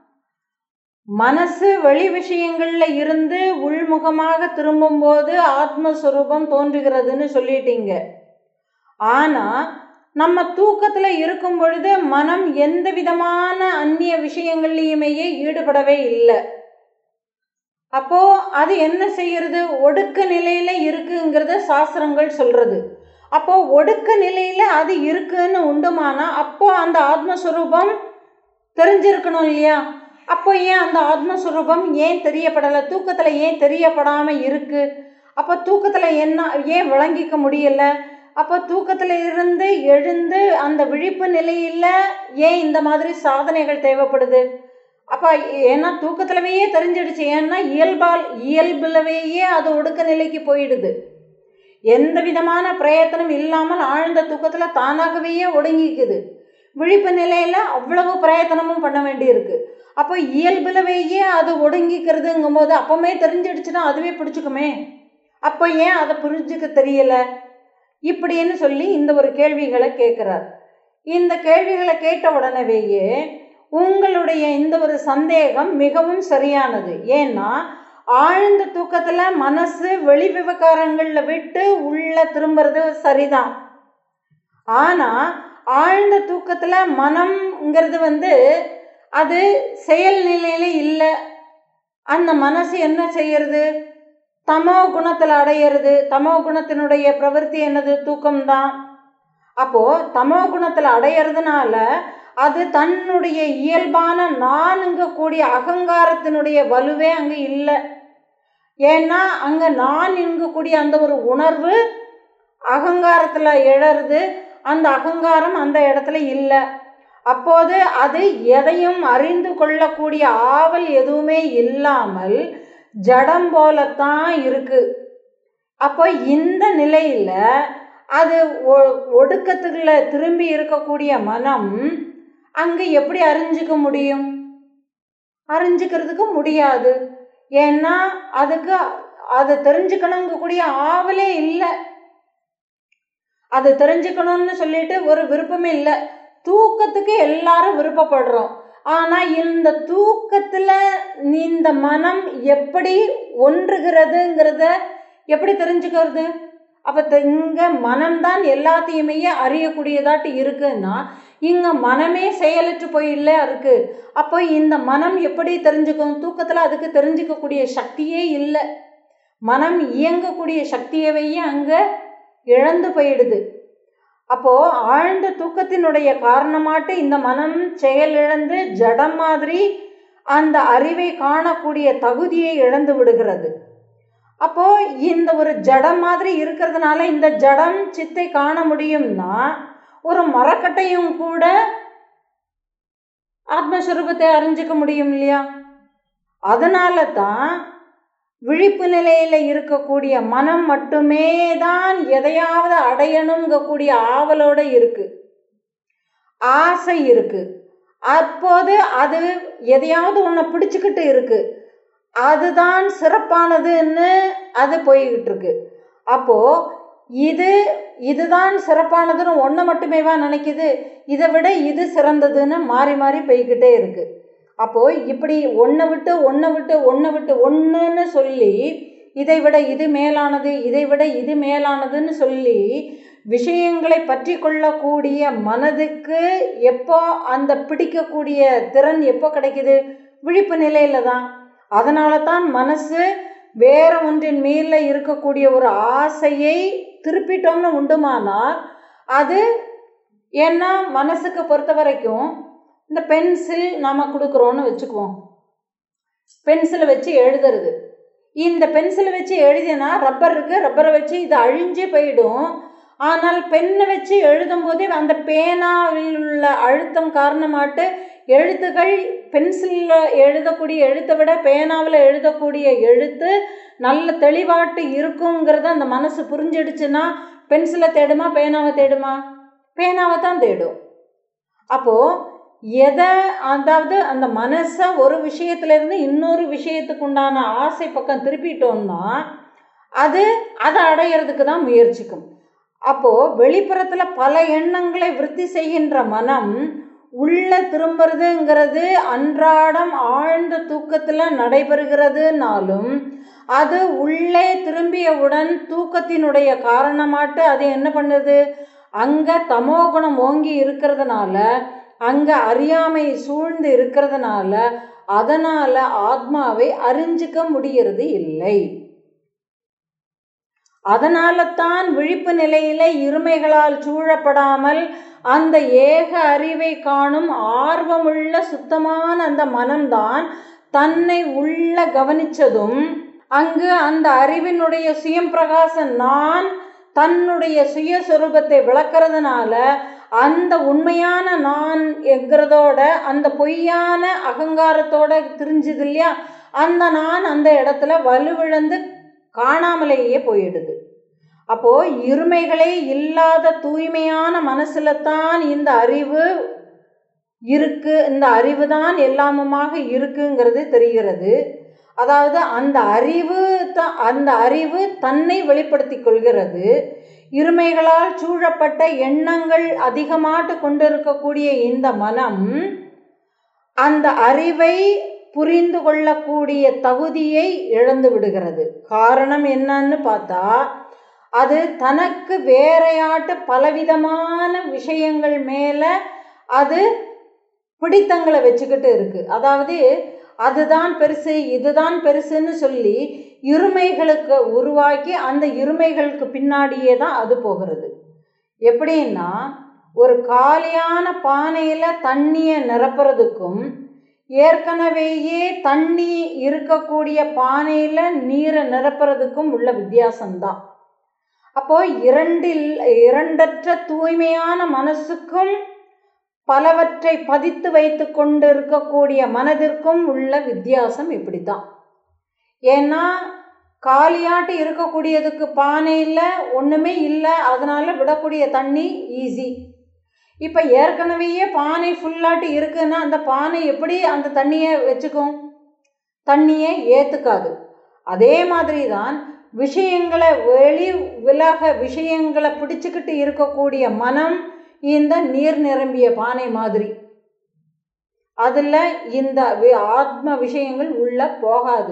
மனசு வெளி விஷயங்கள்ல இருந்து உள்முகமாக திரும்பும்போது ஆத்மஸ்வரூபம் தோன்றுகிறதுன்னு சொல்லிட்டீங்க ஆனா நம்ம தூக்கத்துல இருக்கும் பொழுது மனம் எந்த விதமான அந்நிய விஷயங்கள்லையுமே ஈடுபடவே இல்லை அப்போ அது என்ன செய்யறது ஒடுக்க நிலையில இருக்குங்கிறத சாஸ்திரங்கள் சொல்றது அப்போ ஒடுக்க நிலையில அது இருக்குன்னு உண்டுமானா அப்போ அந்த ஆத்மஸ்வரூபம் தெரிஞ்சிருக்கணும் இல்லையா அப்போ ஏன் அந்த ஆத்மஸ்வரூபம் ஏன் தெரியப்படலை தூக்கத்துல ஏன் தெரியப்படாம இருக்கு அப்போ தூக்கத்துல என்ன ஏன் விளங்கிக்க முடியல அப்போ தூக்கத்துல இருந்து எழுந்து அந்த விழிப்பு நிலையில ஏன் இந்த மாதிரி சாதனைகள் தேவைப்படுது அப்போ ஏன்னா தூக்கத்துலவே தெரிஞ்சிடுச்சு ஏன்னா இயல்பால் இயல்புலவேயே அது ஒடுக்க நிலைக்கு போயிடுது எந்த விதமான பிரயத்தனம் இல்லாமல் ஆழ்ந்த தூக்கத்தில் தானாகவே ஒடுங்கிக்குது விழிப்பு நிலையில் அவ்வளவு பிரயத்தனமும் பண்ண வேண்டியிருக்கு அப்போ இயல்புலவேயே அது ஒடுங்கிக்கிறதுங்கும் போது அப்பவுமே தெரிஞ்சிடுச்சுன்னா அதுவே பிடிச்சிக்குமே அப்போ ஏன் அதை புரிஞ்சுக்க தெரியல இப்படின்னு சொல்லி இந்த ஒரு கேள்விகளை கேட்குறார் இந்த கேள்விகளை கேட்ட உடனேயே உங்களுடைய இந்த ஒரு சந்தேகம் மிகவும் சரியானது ஏன்னா ஆழ்ந்த தூக்கத்தில் மனசு வெளி விவகாரங்களில் விட்டு உள்ள திரும்புறது சரிதான் ஆனால் ஆழ்ந்த தூக்கத்தில் மனம்ங்கிறது வந்து அது செயல் நிலையில இல்லை அந்த மனசு என்ன செய்யறது தமோ குணத்தில் அடையிறது தமோ குணத்தினுடைய பிரவருத்தி என்னது தூக்கம்தான் அப்போது தமோ குணத்தில் அடையிறதுனால அது தன்னுடைய இயல்பான நானுங்கக்கூடிய அகங்காரத்தினுடைய வலுவே அங்கே இல்லை ஏன்னா அங்கே நான் என்கக்கூடிய அந்த ஒரு உணர்வு அகங்காரத்தில் எழறது அந்த அகங்காரம் அந்த இடத்துல இல்லை அப்போது அது எதையும் அறிந்து கொள்ளக்கூடிய ஆவல் எதுவுமே இல்லாமல் ஜடம் போலத்தான் இருக்கு அப்போ இந்த நிலையில் அது ஒடுக்கத்துக்குள்ள திரும்பி இருக்கக்கூடிய மனம் அங்கே எப்படி அறிஞ்சிக்க முடியும் அறிஞ்சிக்கிறதுக்கு முடியாது ஏன்னா அதுக்கு அதை தெரிஞ்சுக்கணுங்கக்கூடிய ஆவலே இல்லை அதை தெரிஞ்சுக்கணும்னு சொல்லிட்டு ஒரு விருப்பமே இல்லை தூக்கத்துக்கு எல்லாரும் விருப்பப்படுறோம் ஆனால் இந்த தூக்கத்தில் இந்த மனம் எப்படி ஒன்றுகிறதுங்கிறத எப்படி தெரிஞ்சுக்கிறது அப்போ இங்கே மனம்தான் எல்லாத்தையுமே அறியக்கூடியதாட்டு இருக்குன்னா இங்கே மனமே செயலற்று போயில்ல இருக்குது அப்போ இந்த மனம் எப்படி தெரிஞ்சுக்கும் தூக்கத்தில் அதுக்கு தெரிஞ்சுக்கக்கூடிய சக்தியே இல்லை மனம் இயங்கக்கூடிய சக்தியவையே அங்கே இழந்து போயிடுது அப்போது ஆழ்ந்த தூக்கத்தினுடைய காரணமாட்டு இந்த மனம் செயலிழந்து ஜடம் மாதிரி அந்த அறிவை காணக்கூடிய தகுதியை இழந்து விடுகிறது அப்போ இந்த ஒரு ஜடம் மாதிரி இருக்கிறதுனால இந்த ஜடம் சித்தை காண முடியும்னா ஒரு மரக்கட்டையும் கூட ஆத்மஸ்வரூபத்தை அறிஞ்சிக்க முடியும் இல்லையா அதனால தான் விழிப்பு நிலையில் இருக்கக்கூடிய மனம் மட்டுமே தான் எதையாவது அடையணுங்கக்கூடிய ஆவலோடு இருக்கு ஆசை இருக்கு அப்போது அது எதையாவது ஒன்று பிடிச்சிக்கிட்டு இருக்கு அதுதான் சிறப்பானதுன்னு அது போய்கிட்டு இருக்கு அப்போ இது இதுதான் சிறப்பானதுன்னு ஒன்று மட்டுமேவா நினைக்குது இதை விட இது சிறந்ததுன்னு மாறி மாறி போய்கிட்டே இருக்கு அப்போது இப்படி ஒன்றை விட்டு ஒன்றை விட்டு ஒன்றை விட்டு ஒன்றுன்னு சொல்லி இதை விட இது மேலானது இதை விட இது மேலானதுன்னு சொல்லி விஷயங்களை பற்றி கொள்ளக்கூடிய மனதுக்கு எப்போ அந்த பிடிக்கக்கூடிய திறன் எப்போ கிடைக்குது விழிப்பு நிலையில தான் அதனால தான் மனசு வேற ஒன்றின் மேல இருக்கக்கூடிய ஒரு ஆசையை திருப்பிட்டோம்னு உண்டுமானால் அது ஏன்னா மனசுக்கு பொறுத்த வரைக்கும் இந்த பென்சில் நாம் கொடுக்குறோன்னு வச்சுக்குவோம் பென்சிலை வச்சு எழுதுறது இந்த பென்சிலை வச்சு எழுதினா ரப்பர் இருக்குது ரப்பரை வச்சு இது அழிஞ்சே போயிடும் ஆனால் பெண்ணை வச்சு எழுதும்போதே அந்த பேனாவில் உள்ள அழுத்தம் காரணமாட்டு எழுத்துக்கள் பென்சிலில் எழுதக்கூடிய எழுத்தை விட பேனாவில் எழுதக்கூடிய எழுத்து நல்ல தெளிவாட்டு இருக்குங்கிறத அந்த மனசு புரிஞ்சிடுச்சுன்னா பென்சிலை தேடுமா பேனாவை தேடுமா பேனாவை தான் தேடும் அப்போது எதை அதாவது அந்த மனசை ஒரு விஷயத்துலேருந்து இன்னொரு விஷயத்துக்கு உண்டான ஆசை பக்கம் திருப்பிட்டோம்னா அது அதை அடையிறதுக்கு தான் முயற்சிக்கும் அப்போது வெளிப்புறத்தில் பல எண்ணங்களை விருத்தி செய்கின்ற மனம் உள்ள திரும்புறதுங்கிறது அன்றாடம் ஆழ்ந்த தூக்கத்தில் நடைபெறுகிறதுனாலும் அது உள்ளே திரும்பியவுடன் தூக்கத்தினுடைய காரணமாட்டு அது என்ன பண்ணுது அங்கே தமோகுணம் ஓங்கி இருக்கிறதுனால அங்கே அறியாமை சூழ்ந்து இருக்கிறதுனால அதனால் ஆத்மாவை அறிஞ்சிக்க முடியறது இல்லை அதனால தான் விழிப்பு நிலையில இருமைகளால் சூழப்படாமல் அந்த ஏக அறிவை காணும் ஆர்வமுள்ள சுத்தமான அந்த மனம்தான் தன்னை உள்ள கவனிச்சதும் அங்கு அந்த அறிவினுடைய சுயம் பிரகாச நான் தன்னுடைய சுயஸ்வரூபத்தை விளக்கிறதுனால அந்த உண்மையான நான் என்கிறதோட அந்த பொய்யான அகங்காரத்தோட தெரிஞ்சுது இல்லையா அந்த நான் அந்த இடத்துல வலுவிழந்து காணாமலேயே போயிடுது அப்போ இருமைகளே இல்லாத தூய்மையான மனசுல தான் இந்த அறிவு இருக்கு இந்த அறிவு தான் எல்லாமுமாக இருக்குங்கிறது தெரிகிறது அதாவது அந்த அறிவு த அந்த அறிவு தன்னை வெளிப்படுத்தி கொள்கிறது இருமைகளால் சூழப்பட்ட எண்ணங்கள் அதிகமாட்டு கொண்டிருக்கக்கூடிய இந்த மனம் அந்த அறிவை புரிந்து கொள்ளக்கூடிய தகுதியை இழந்து விடுகிறது காரணம் என்னன்னு பார்த்தா அது தனக்கு வேறையாட்டு பலவிதமான விஷயங்கள் மேலே அது பிடித்தங்களை வச்சுக்கிட்டு இருக்கு அதாவது அதுதான் பெருசு இதுதான் பெருசுன்னு சொல்லி இருமைகளுக்கு உருவாக்கி அந்த இருமைகளுக்கு பின்னாடியே தான் அது போகிறது எப்படின்னா ஒரு காலியான பானையில் தண்ணியை நிரப்புறதுக்கும் ஏற்கனவேயே தண்ணி இருக்கக்கூடிய பானையில் நீரை நிரப்புறதுக்கும் உள்ள வித்தியாசம்தான் அப்போ இரண்டில் இரண்டற்ற தூய்மையான மனசுக்கும் பலவற்றை பதித்து வைத்து கொண்டு இருக்கக்கூடிய மனதிற்கும் உள்ள வித்தியாசம் இப்படித்தான் ஏன்னா காலியாட்டு இருக்கக்கூடியதுக்கு பானையில் ஒன்றுமே இல்லை அதனால விடக்கூடிய தண்ணி ஈஸி இப்போ ஏற்கனவே பானை ஃபுல்லாட்டு இருக்குன்னா அந்த பானை எப்படி அந்த தண்ணியை வச்சுக்கும் தண்ணியை ஏற்றுக்காது அதே மாதிரி தான் விஷயங்களை வெளி விலக விஷயங்களை பிடிச்சிக்கிட்டு இருக்கக்கூடிய மனம் இந்த நீர் நிரம்பிய பானை மாதிரி அதில் இந்த ஆத்ம விஷயங்கள் உள்ள போகாது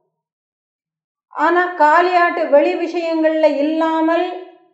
ஆனால் காலியாட்டு வெளி விஷயங்களில் இல்லாமல்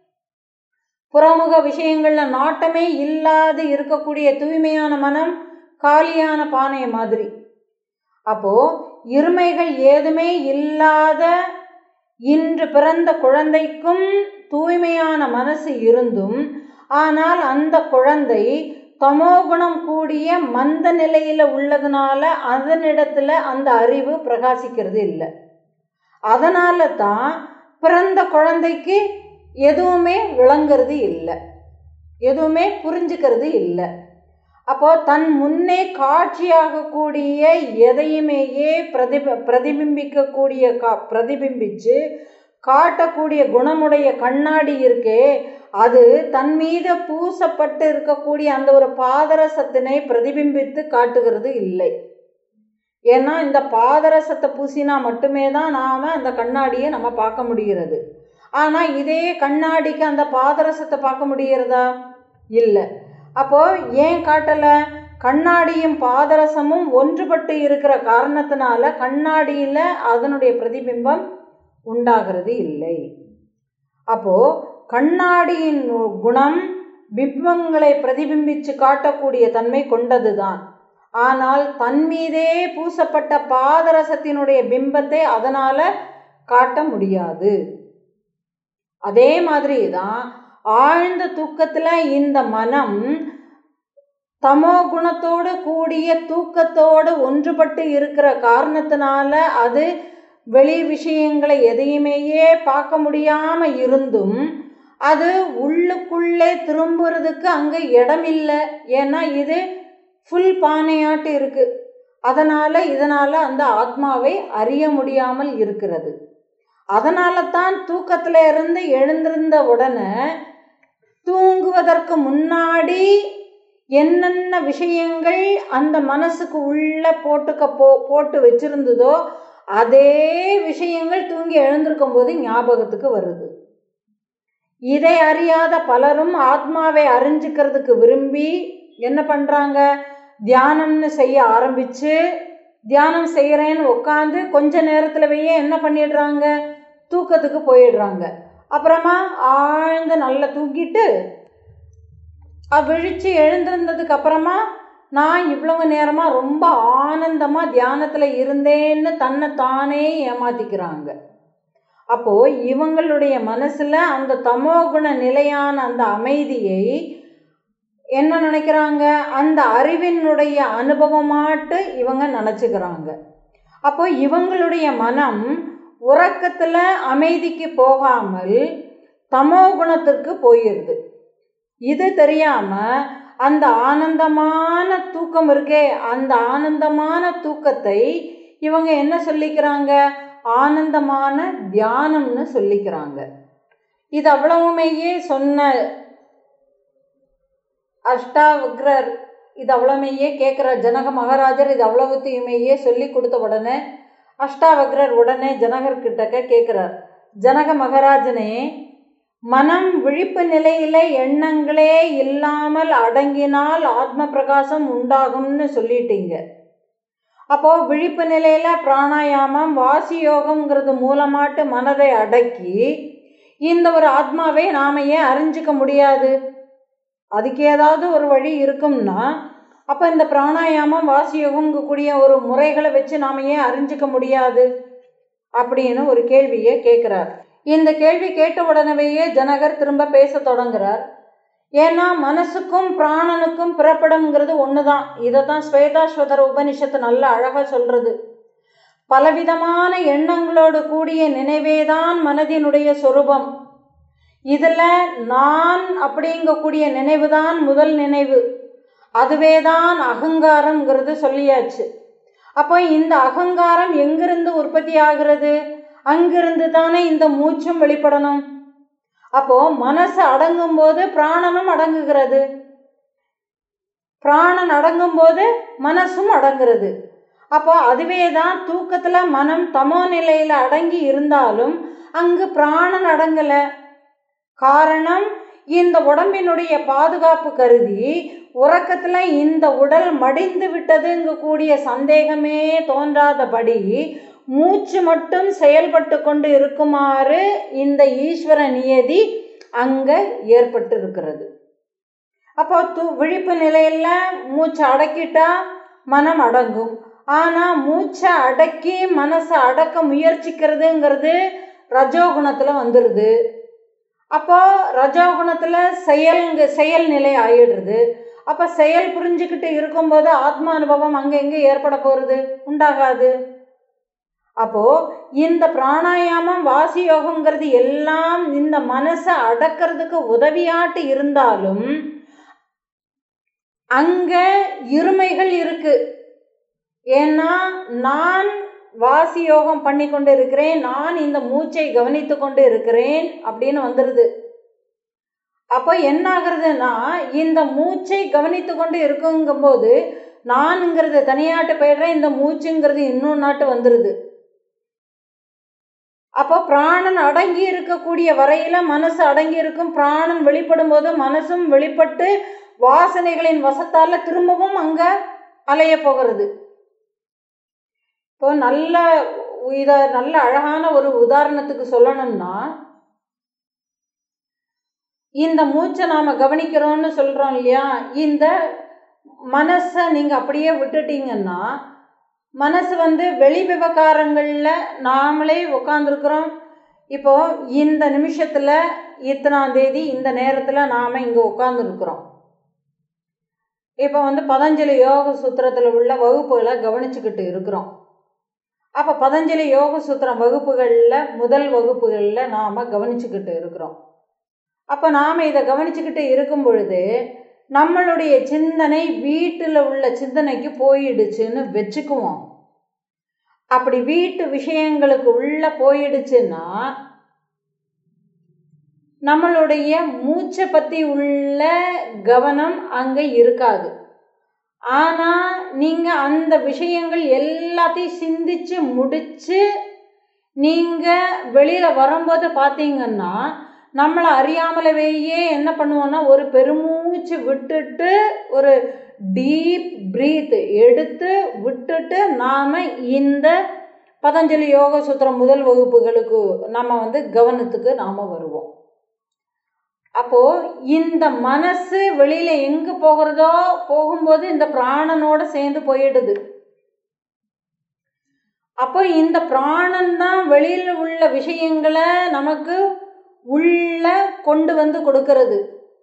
புறமுக விஷயங்களில் நாட்டமே இல்லாது இருக்கக்கூடிய தூய்மையான மனம் காலியான பானை மாதிரி அப்போ இருமைகள் ஏதுமே இல்லாத இன்று பிறந்த குழந்தைக்கும் தூய்மையான மனசு இருந்தும் ஆனால் அந்த குழந்தை தமோகுணம் கூடிய மந்த நிலையில் உள்ளதுனால அதனிடத்துல அந்த அறிவு பிரகாசிக்கிறது இல்லை அதனால தான் பிறந்த குழந்தைக்கு எதுவுமே விளங்குறது இல்லை எதுவுமே புரிஞ்சுக்கிறது இல்லை அப்போ தன் முன்னே காட்சியாகக்கூடிய எதையுமேயே பிரதிப பிரதிபிம்பிக்கக்கூடிய கா பிரதிபிம்பிச்சு காட்டக்கூடிய குணமுடைய கண்ணாடி இருக்கே அது தன் மீது பூசப்பட்டு இருக்கக்கூடிய அந்த ஒரு பாதரசத்தினை பிரதிபிம்பித்து காட்டுகிறது இல்லை ஏன்னா இந்த பாதரசத்தை பூசினா மட்டுமே தான் நாம் அந்த கண்ணாடியை நம்ம பார்க்க முடிகிறது ஆனால் இதே கண்ணாடிக்கு அந்த பாதரசத்தை பார்க்க முடிகிறதா இல்லை அப்போது ஏன் காட்டலை கண்ணாடியும் பாதரசமும் ஒன்றுபட்டு இருக்கிற காரணத்தினால கண்ணாடியில் அதனுடைய பிரதிபிம்பம் உண்டாகிறது இல்லை அப்போது கண்ணாடியின் குணம் பிம்பங்களை பிரதிபிம்பித்து காட்டக்கூடிய தன்மை கொண்டது தான் ஆனால் தன் மீதே பூசப்பட்ட பாதரசத்தினுடைய பிம்பத்தை அதனால் காட்ட முடியாது அதே மாதிரி தான் ஆழ்ந்த தூக்கத்தில் இந்த மனம் தமோ குணத்தோடு கூடிய தூக்கத்தோடு ஒன்றுபட்டு இருக்கிற காரணத்தினால அது வெளி விஷயங்களை எதையுமேயே பார்க்க முடியாமல் இருந்தும் அது உள்ளுக்குள்ளே திரும்புறதுக்கு அங்கே இடம் இல்லை ஏன்னா இது ஃபுல் பானையாட்டு இருக்குது அதனால் இதனால் அந்த ஆத்மாவை அறிய முடியாமல் இருக்கிறது அதனால தான் தூக்கத்தில் இருந்து எழுந்திருந்த உடனே தூங்குவதற்கு முன்னாடி என்னென்ன விஷயங்கள் அந்த மனசுக்கு உள்ள போட்டுக்க போ போட்டு வச்சிருந்ததோ அதே விஷயங்கள் தூங்கி எழுந்திருக்கும் போது ஞாபகத்துக்கு வருது இதை அறியாத பலரும் ஆத்மாவை அறிஞ்சிக்கிறதுக்கு விரும்பி என்ன பண்ணுறாங்க தியானம்னு செய்ய ஆரம்பித்து தியானம் செய்கிறேன்னு உட்காந்து கொஞ்ச நேரத்துலவே என்ன பண்ணிடுறாங்க தூக்கத்துக்கு போயிடுறாங்க அப்புறமா ஆழ்ந்து நல்லா தூங்கிட்டு விழிச்சு எழுந்திருந்ததுக்கு அப்புறமா நான் இவ்வளவு நேரமாக ரொம்ப ஆனந்தமாக தியானத்தில் இருந்தேன்னு தன்னை தானே ஏமாத்திக்கிறாங்க அப்போது இவங்களுடைய மனசில் அந்த தமோகுண நிலையான அந்த அமைதியை என்ன நினைக்கிறாங்க அந்த அறிவினுடைய அனுபவமாட்டு இவங்க நினச்சிக்கிறாங்க அப்போ இவங்களுடைய மனம் உறக்கத்தில் அமைதிக்கு போகாமல் தமோ குணத்திற்கு போயிடுது இது தெரியாமல் அந்த ஆனந்தமான தூக்கம் இருக்கே அந்த ஆனந்தமான தூக்கத்தை இவங்க என்ன சொல்லிக்கிறாங்க ஆனந்தமான தியானம்னு சொல்லிக்கிறாங்க இது அவ்வளவுமையே சொன்ன அஷ்டாவக்ரர் இது அவ்வளவுமையே கேட்குற ஜனக மகாராஜர் இது அவ்வளவுத்தையுமையே சொல்லி கொடுத்த உடனே அஷ்டாவக்ரர் உடனே ஜனகர்கிட்டக்க கேட்குறார் ஜனக மகாராஜனே மனம் விழிப்பு நிலையில எண்ணங்களே இல்லாமல் அடங்கினால் ஆத்ம பிரகாசம் உண்டாகும்னு சொல்லிட்டீங்க அப்போ விழிப்பு நிலையில பிராணாயாமம் வாசி யோகம்ங்கிறது மூலமாட்டு மனதை அடக்கி இந்த ஒரு ஆத்மாவை நாம ஏன் அறிஞ்சிக்க முடியாது அதுக்கு ஏதாவது ஒரு வழி இருக்கும்னா அப்போ இந்த பிராணாயாமம் வாசியோகங்கக்கூடிய ஒரு முறைகளை வச்சு நாம் ஏன் அறிஞ்சிக்க முடியாது அப்படின்னு ஒரு கேள்வியை கேட்குறார் இந்த கேள்வி கேட்ட உடனேயே ஜனகர் திரும்ப பேச தொடங்குறார் ஏன்னா மனசுக்கும் பிராணனுக்கும் பிறப்பிடம்ங்கிறது ஒன்று தான் இதை தான் ஸ்வேதாஸ்வதர உபனிஷத்து நல்ல அழகாக சொல்கிறது பலவிதமான எண்ணங்களோடு கூடிய நினைவேதான் மனதினுடைய சொரூபம் இதில் நான் அப்படிங்கக்கூடிய நினைவு தான் முதல் நினைவு அதுவே தான் அகங்காரம்ங்கிறது சொல்லியாச்சு அப்போ இந்த அகங்காரம் எங்கிருந்து உற்பத்தி ஆகிறது அங்கிருந்து தானே இந்த மூச்சும் வெளிப்படணும் அப்போ மனசு அடங்கும் போது பிராணனும் அடங்குகிறது பிராணன் அடங்கும் போது மனசும் அடங்குறது அப்போ அதுவே தான் தூக்கத்தில் மனம் தமோ நிலையில் அடங்கி இருந்தாலும் அங்கு பிராணன் அடங்கலை காரணம் இந்த உடம்பினுடைய பாதுகாப்பு கருதி உறக்கத்தில் இந்த உடல் மடிந்து விட்டதுங்க கூடிய சந்தேகமே தோன்றாதபடி மூச்சு மட்டும் செயல்பட்டு கொண்டு இருக்குமாறு இந்த ஈஸ்வர நியதி அங்கே ஏற்பட்டு இருக்கிறது அப்போ து விழிப்பு நிலையில் மூச்சை அடக்கிட்டா மனம் அடங்கும் ஆனால் மூச்சை அடக்கி மனசை அடக்க முயற்சிக்கிறதுங்கிறது ரஜோகுணத்தில் வந்துடுது அப்போ ரஜோகுணத்தில் செயல் செயல் நிலை ஆயிடுறது அப்போ செயல் புரிஞ்சுக்கிட்டு இருக்கும்போது ஆத்மா அனுபவம் அங்கே எங்கே ஏற்பட போகிறது உண்டாகாது அப்போ இந்த பிராணாயாமம் வாசி யோகங்கிறது எல்லாம் இந்த மனசை அடக்கிறதுக்கு உதவியாட்டு இருந்தாலும் அங்க இருமைகள் இருக்கு ஏன்னா நான் வாசி யோகம் பண்ணி கொண்டு இருக்கிறேன் நான் இந்த மூச்சை கவனித்து கொண்டு இருக்கிறேன் அப்படின்னு வந்துடுது அப்போ என்ன ஆகுறதுன்னா இந்த மூச்சை கவனித்து கொண்டு இருக்குங்கும்போது நானுங்கிறது தனியாட்டு போயிடுறேன் இந்த மூச்சுங்கிறது இன்னொரு நாட்டு வந்துடுது அப்போ பிராணன் அடங்கி இருக்கக்கூடிய வரையில மனசு அடங்கி இருக்கும் பிராணன் வெளிப்படும் போது மனசும் வெளிப்பட்டு வாசனைகளின் வசத்தால திரும்பவும் அங்க அலைய போகிறது இப்போ நல்ல இதை நல்ல அழகான ஒரு உதாரணத்துக்கு சொல்லணும்னா இந்த மூச்சை நாம் கவனிக்கிறோம்னு சொல்கிறோம் இல்லையா இந்த மனசை நீங்கள் அப்படியே விட்டுட்டீங்கன்னா மனசு வந்து வெளி விவகாரங்களில் நாமளே உட்காந்துருக்குறோம் இப்போ இந்த நிமிஷத்தில் இத்தனாம் தேதி இந்த நேரத்தில் நாம் இங்கே உட்காந்துருக்குறோம் இப்போ வந்து பதஞ்சலி யோக சூத்திரத்தில் உள்ள வகுப்புகளை கவனிச்சுக்கிட்டு இருக்கிறோம் அப்போ பதஞ்சலி யோக சூத்திரம் வகுப்புகளில் முதல் வகுப்புகளில் நாம் கவனிச்சுக்கிட்டு இருக்கிறோம் அப்போ நாம் இதை கவனிச்சுக்கிட்டு இருக்கும் பொழுது நம்மளுடைய சிந்தனை வீட்டில் உள்ள சிந்தனைக்கு போயிடுச்சுன்னு வச்சுக்குவோம் அப்படி வீட்டு விஷயங்களுக்கு உள்ள போயிடுச்சுன்னா நம்மளுடைய மூச்சை பற்றி உள்ள கவனம் அங்கே இருக்காது ஆனால் நீங்கள் அந்த விஷயங்கள் எல்லாத்தையும் சிந்திச்சு முடித்து நீங்கள் வெளியில் வரும்போது பார்த்தீங்கன்னா நம்மளை அறியாமலவேயே என்ன பண்ணுவோன்னா ஒரு பெருமூச்சு விட்டுட்டு ஒரு டீப் ப்ரீத் எடுத்து விட்டுட்டு நாம் இந்த பதஞ்சலி யோக சூத்திரம் முதல் வகுப்புகளுக்கு நம்ம வந்து கவனத்துக்கு நாம் வருவோம் அப்போது இந்த மனசு வெளியில் எங்கே போகிறதோ போகும்போது இந்த பிராணனோட சேர்ந்து போயிடுது அப்போ இந்த பிராணன் தான் வெளியில் உள்ள விஷயங்களை நமக்கு உள்ள கொண்டு வந்து கொடுக்கறது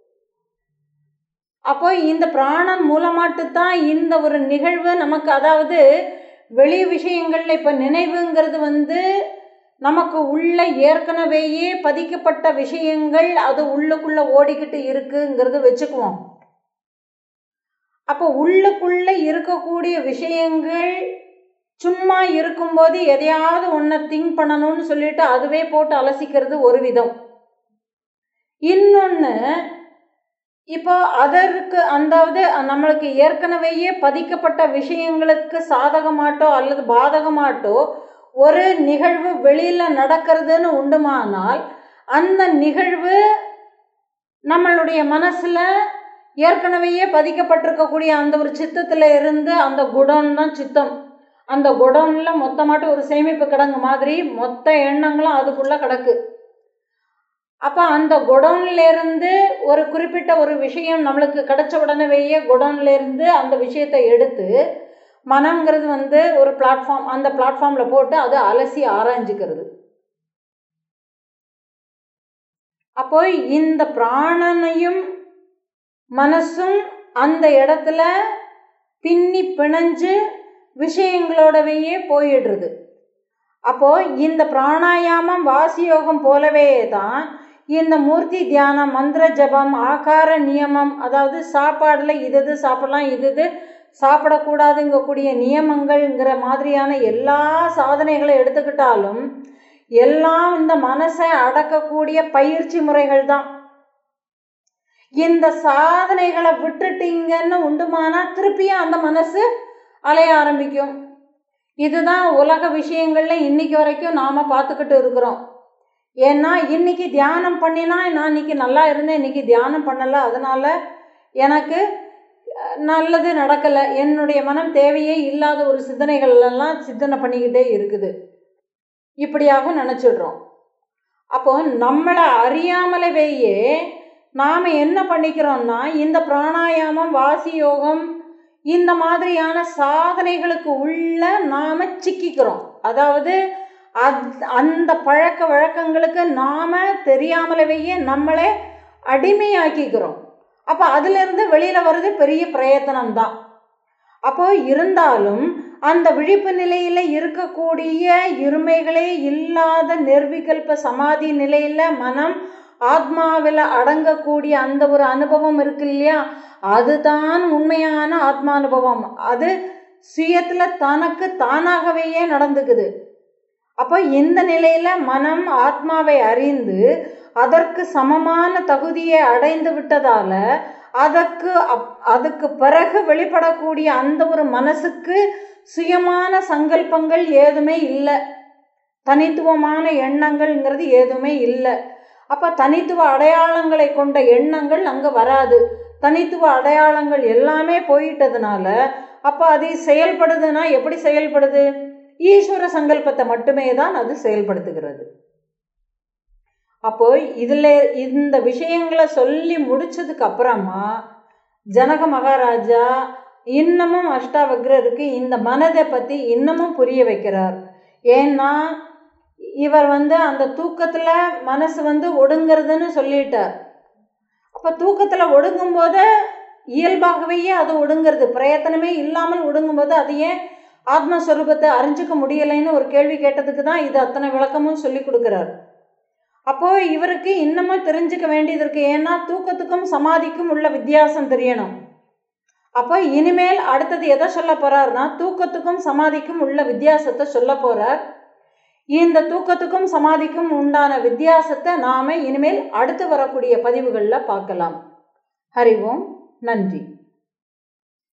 அப்போ இந்த பிராணன் மூலமாட்டு தான் இந்த ஒரு நிகழ்வு நமக்கு அதாவது வெளி விஷயங்கள்ல இப்போ நினைவுங்கிறது வந்து நமக்கு உள்ள ஏற்கனவேயே பதிக்கப்பட்ட விஷயங்கள் அது உள்ளுக்குள்ள ஓடிக்கிட்டு இருக்குங்கிறது வச்சுக்குவோம் அப்போ உள்ளுக்குள்ள இருக்கக்கூடிய விஷயங்கள் சும்மா இருக்கும்போது எதையாவது ஒன்றை திங்க் பண்ணணும்னு சொல்லிட்டு அதுவே போட்டு அலசிக்கிறது ஒரு விதம் இன்னொன்று இப்போ அதற்கு அதாவது நம்மளுக்கு ஏற்கனவேயே பதிக்கப்பட்ட விஷயங்களுக்கு சாதகமாட்டோ அல்லது பாதகமாட்டோ ஒரு நிகழ்வு வெளியில் நடக்கிறதுன்னு உண்டுமானால் அந்த நிகழ்வு நம்மளுடைய மனசில் ஏற்கனவேயே பதிக்கப்பட்டிருக்கக்கூடிய அந்த ஒரு சித்தத்தில் இருந்து அந்த குடம் தான் சித்தம் அந்த குடோனில் மொத்தமாட்டு ஒரு சேமிப்பு கிடங்கு மாதிரி மொத்த எண்ணங்களும் அதுக்குள்ளே கிடக்கு அப்போ அந்த குடோன்லேருந்து ஒரு குறிப்பிட்ட ஒரு விஷயம் நம்மளுக்கு கிடைச்ச உடனேயே குடோன்லேருந்து அந்த விஷயத்தை எடுத்து மனங்கிறது வந்து ஒரு பிளாட்ஃபார்ம் அந்த பிளாட்ஃபார்மில் போட்டு அதை அலசி ஆராய்ஞ்சிக்கிறது அப்போ இந்த பிராணனையும் மனசும் அந்த இடத்துல பின்னி பிணைஞ்சு விஷயங்களோடவையே போயிடுறது அப்போ இந்த பிராணாயாமம் வாசியோகம் போலவே தான் இந்த மூர்த்தி தியானம் மந்திர ஜபம் ஆகார நியமம் அதாவது சாப்பாடில் இது இது சாப்பிடலாம் இது இது சாப்பிடக்கூடாதுங்கக்கூடிய நியமங்கள்ங்கிற மாதிரியான எல்லா சாதனைகளை எடுத்துக்கிட்டாலும் எல்லாம் இந்த மனசை அடக்கக்கூடிய பயிற்சி முறைகள் தான் இந்த சாதனைகளை விட்டுட்டீங்கன்னு உண்டுமானா திருப்பியும் அந்த மனசு அலைய ஆரம்பிக்கும் இதுதான் உலக விஷயங்கள்ல இன்னைக்கு வரைக்கும் நாம பார்த்துக்கிட்டு இருக்கிறோம் ஏன்னா இன்னைக்கு தியானம் பண்ணினா நான் இன்னைக்கு நல்லா இருந்தேன் இன்னைக்கு தியானம் பண்ணலை அதனால எனக்கு நல்லது நடக்கலை என்னுடைய மனம் தேவையே இல்லாத ஒரு சிந்தனைகள் எல்லாம் சிந்தனை பண்ணிக்கிட்டே இருக்குது இப்படியாக நினச்சிடுறோம் அப்போ நம்மளை அறியாமலவேயே நாம் என்ன பண்ணிக்கிறோம்னா இந்த பிராணாயாமம் வாசி யோகம் இந்த மாதிரியான சாதனைகளுக்கு உள்ள நாம் சிக்கிக்கிறோம் அதாவது அத் அந்த பழக்க வழக்கங்களுக்கு நாம் தெரியாமலவேயே நம்மளை அடிமையாக்கிக்கிறோம் அப்போ அதிலிருந்து வெளியில் வர்றது பெரிய பிரயத்தனம் தான் அப்போ இருந்தாலும் அந்த விழிப்பு நிலையில் இருக்கக்கூடிய இருமைகளே இல்லாத நிர்விகல்ப சமாதி நிலையில் மனம் ஆத்மாவில் அடங்கக்கூடிய அந்த ஒரு அனுபவம் இருக்கு இல்லையா அதுதான் உண்மையான ஆத்மானுபவம் அது சுயத்தில் தனக்கு தானாகவே நடந்துக்குது அப்போ இந்த நிலையில் மனம் ஆத்மாவை அறிந்து அதற்கு சமமான தகுதியை அடைந்து விட்டதால அதற்கு அப் அதுக்கு பிறகு வெளிப்படக்கூடிய அந்த ஒரு மனசுக்கு சுயமான சங்கல்பங்கள் ஏதுமே இல்லை தனித்துவமான எண்ணங்கள்ங்கிறது ஏதுமே இல்லை அப்போ தனித்துவ அடையாளங்களை கொண்ட எண்ணங்கள் அங்கே வராது தனித்துவ அடையாளங்கள் எல்லாமே போயிட்டதுனால அப்போ அது செயல்படுதுன்னா எப்படி செயல்படுது ஈஸ்வர சங்கல்பத்தை மட்டுமே தான் அது செயல்படுத்துகிறது அப்போ இதில் இந்த விஷயங்களை சொல்லி முடிச்சதுக்கு அப்புறமா ஜனக மகாராஜா இன்னமும் அஷ்டாவக்ரருக்கு இந்த மனதை பற்றி இன்னமும் புரிய வைக்கிறார் ஏன்னா இவர் வந்து அந்த தூக்கத்தில் மனசு வந்து ஒடுங்கிறதுன்னு சொல்லிட்டார் அப்போ தூக்கத்தில் ஒடுங்கும்போது இயல்பாகவே அது ஒடுங்கிறது பிரயத்தனமே இல்லாமல் ஒடுங்கும்போது அது ஏன் ஆத்மஸ்வரூபத்தை அறிஞ்சிக்க முடியலைன்னு ஒரு கேள்வி கேட்டதுக்கு தான் இது அத்தனை விளக்கமும் சொல்லி கொடுக்குறார் அப்போது இவருக்கு இன்னமும் தெரிஞ்சுக்க வேண்டியது இருக்கு ஏன்னா தூக்கத்துக்கும் சமாதிக்கும் உள்ள வித்தியாசம் தெரியணும் அப்போ இனிமேல் அடுத்தது எதை சொல்ல போறாருன்னா தூக்கத்துக்கும் சமாதிக்கும் உள்ள வித்தியாசத்தை சொல்ல போறார் இந்த தூக்கத்துக்கும் சமாதிக்கும் உண்டான வித்தியாசத்தை நாம இனிமேல் அடுத்து வரக்கூடிய பதிவுகளில் பார்க்கலாம் ஹரி ஓம் நன்றி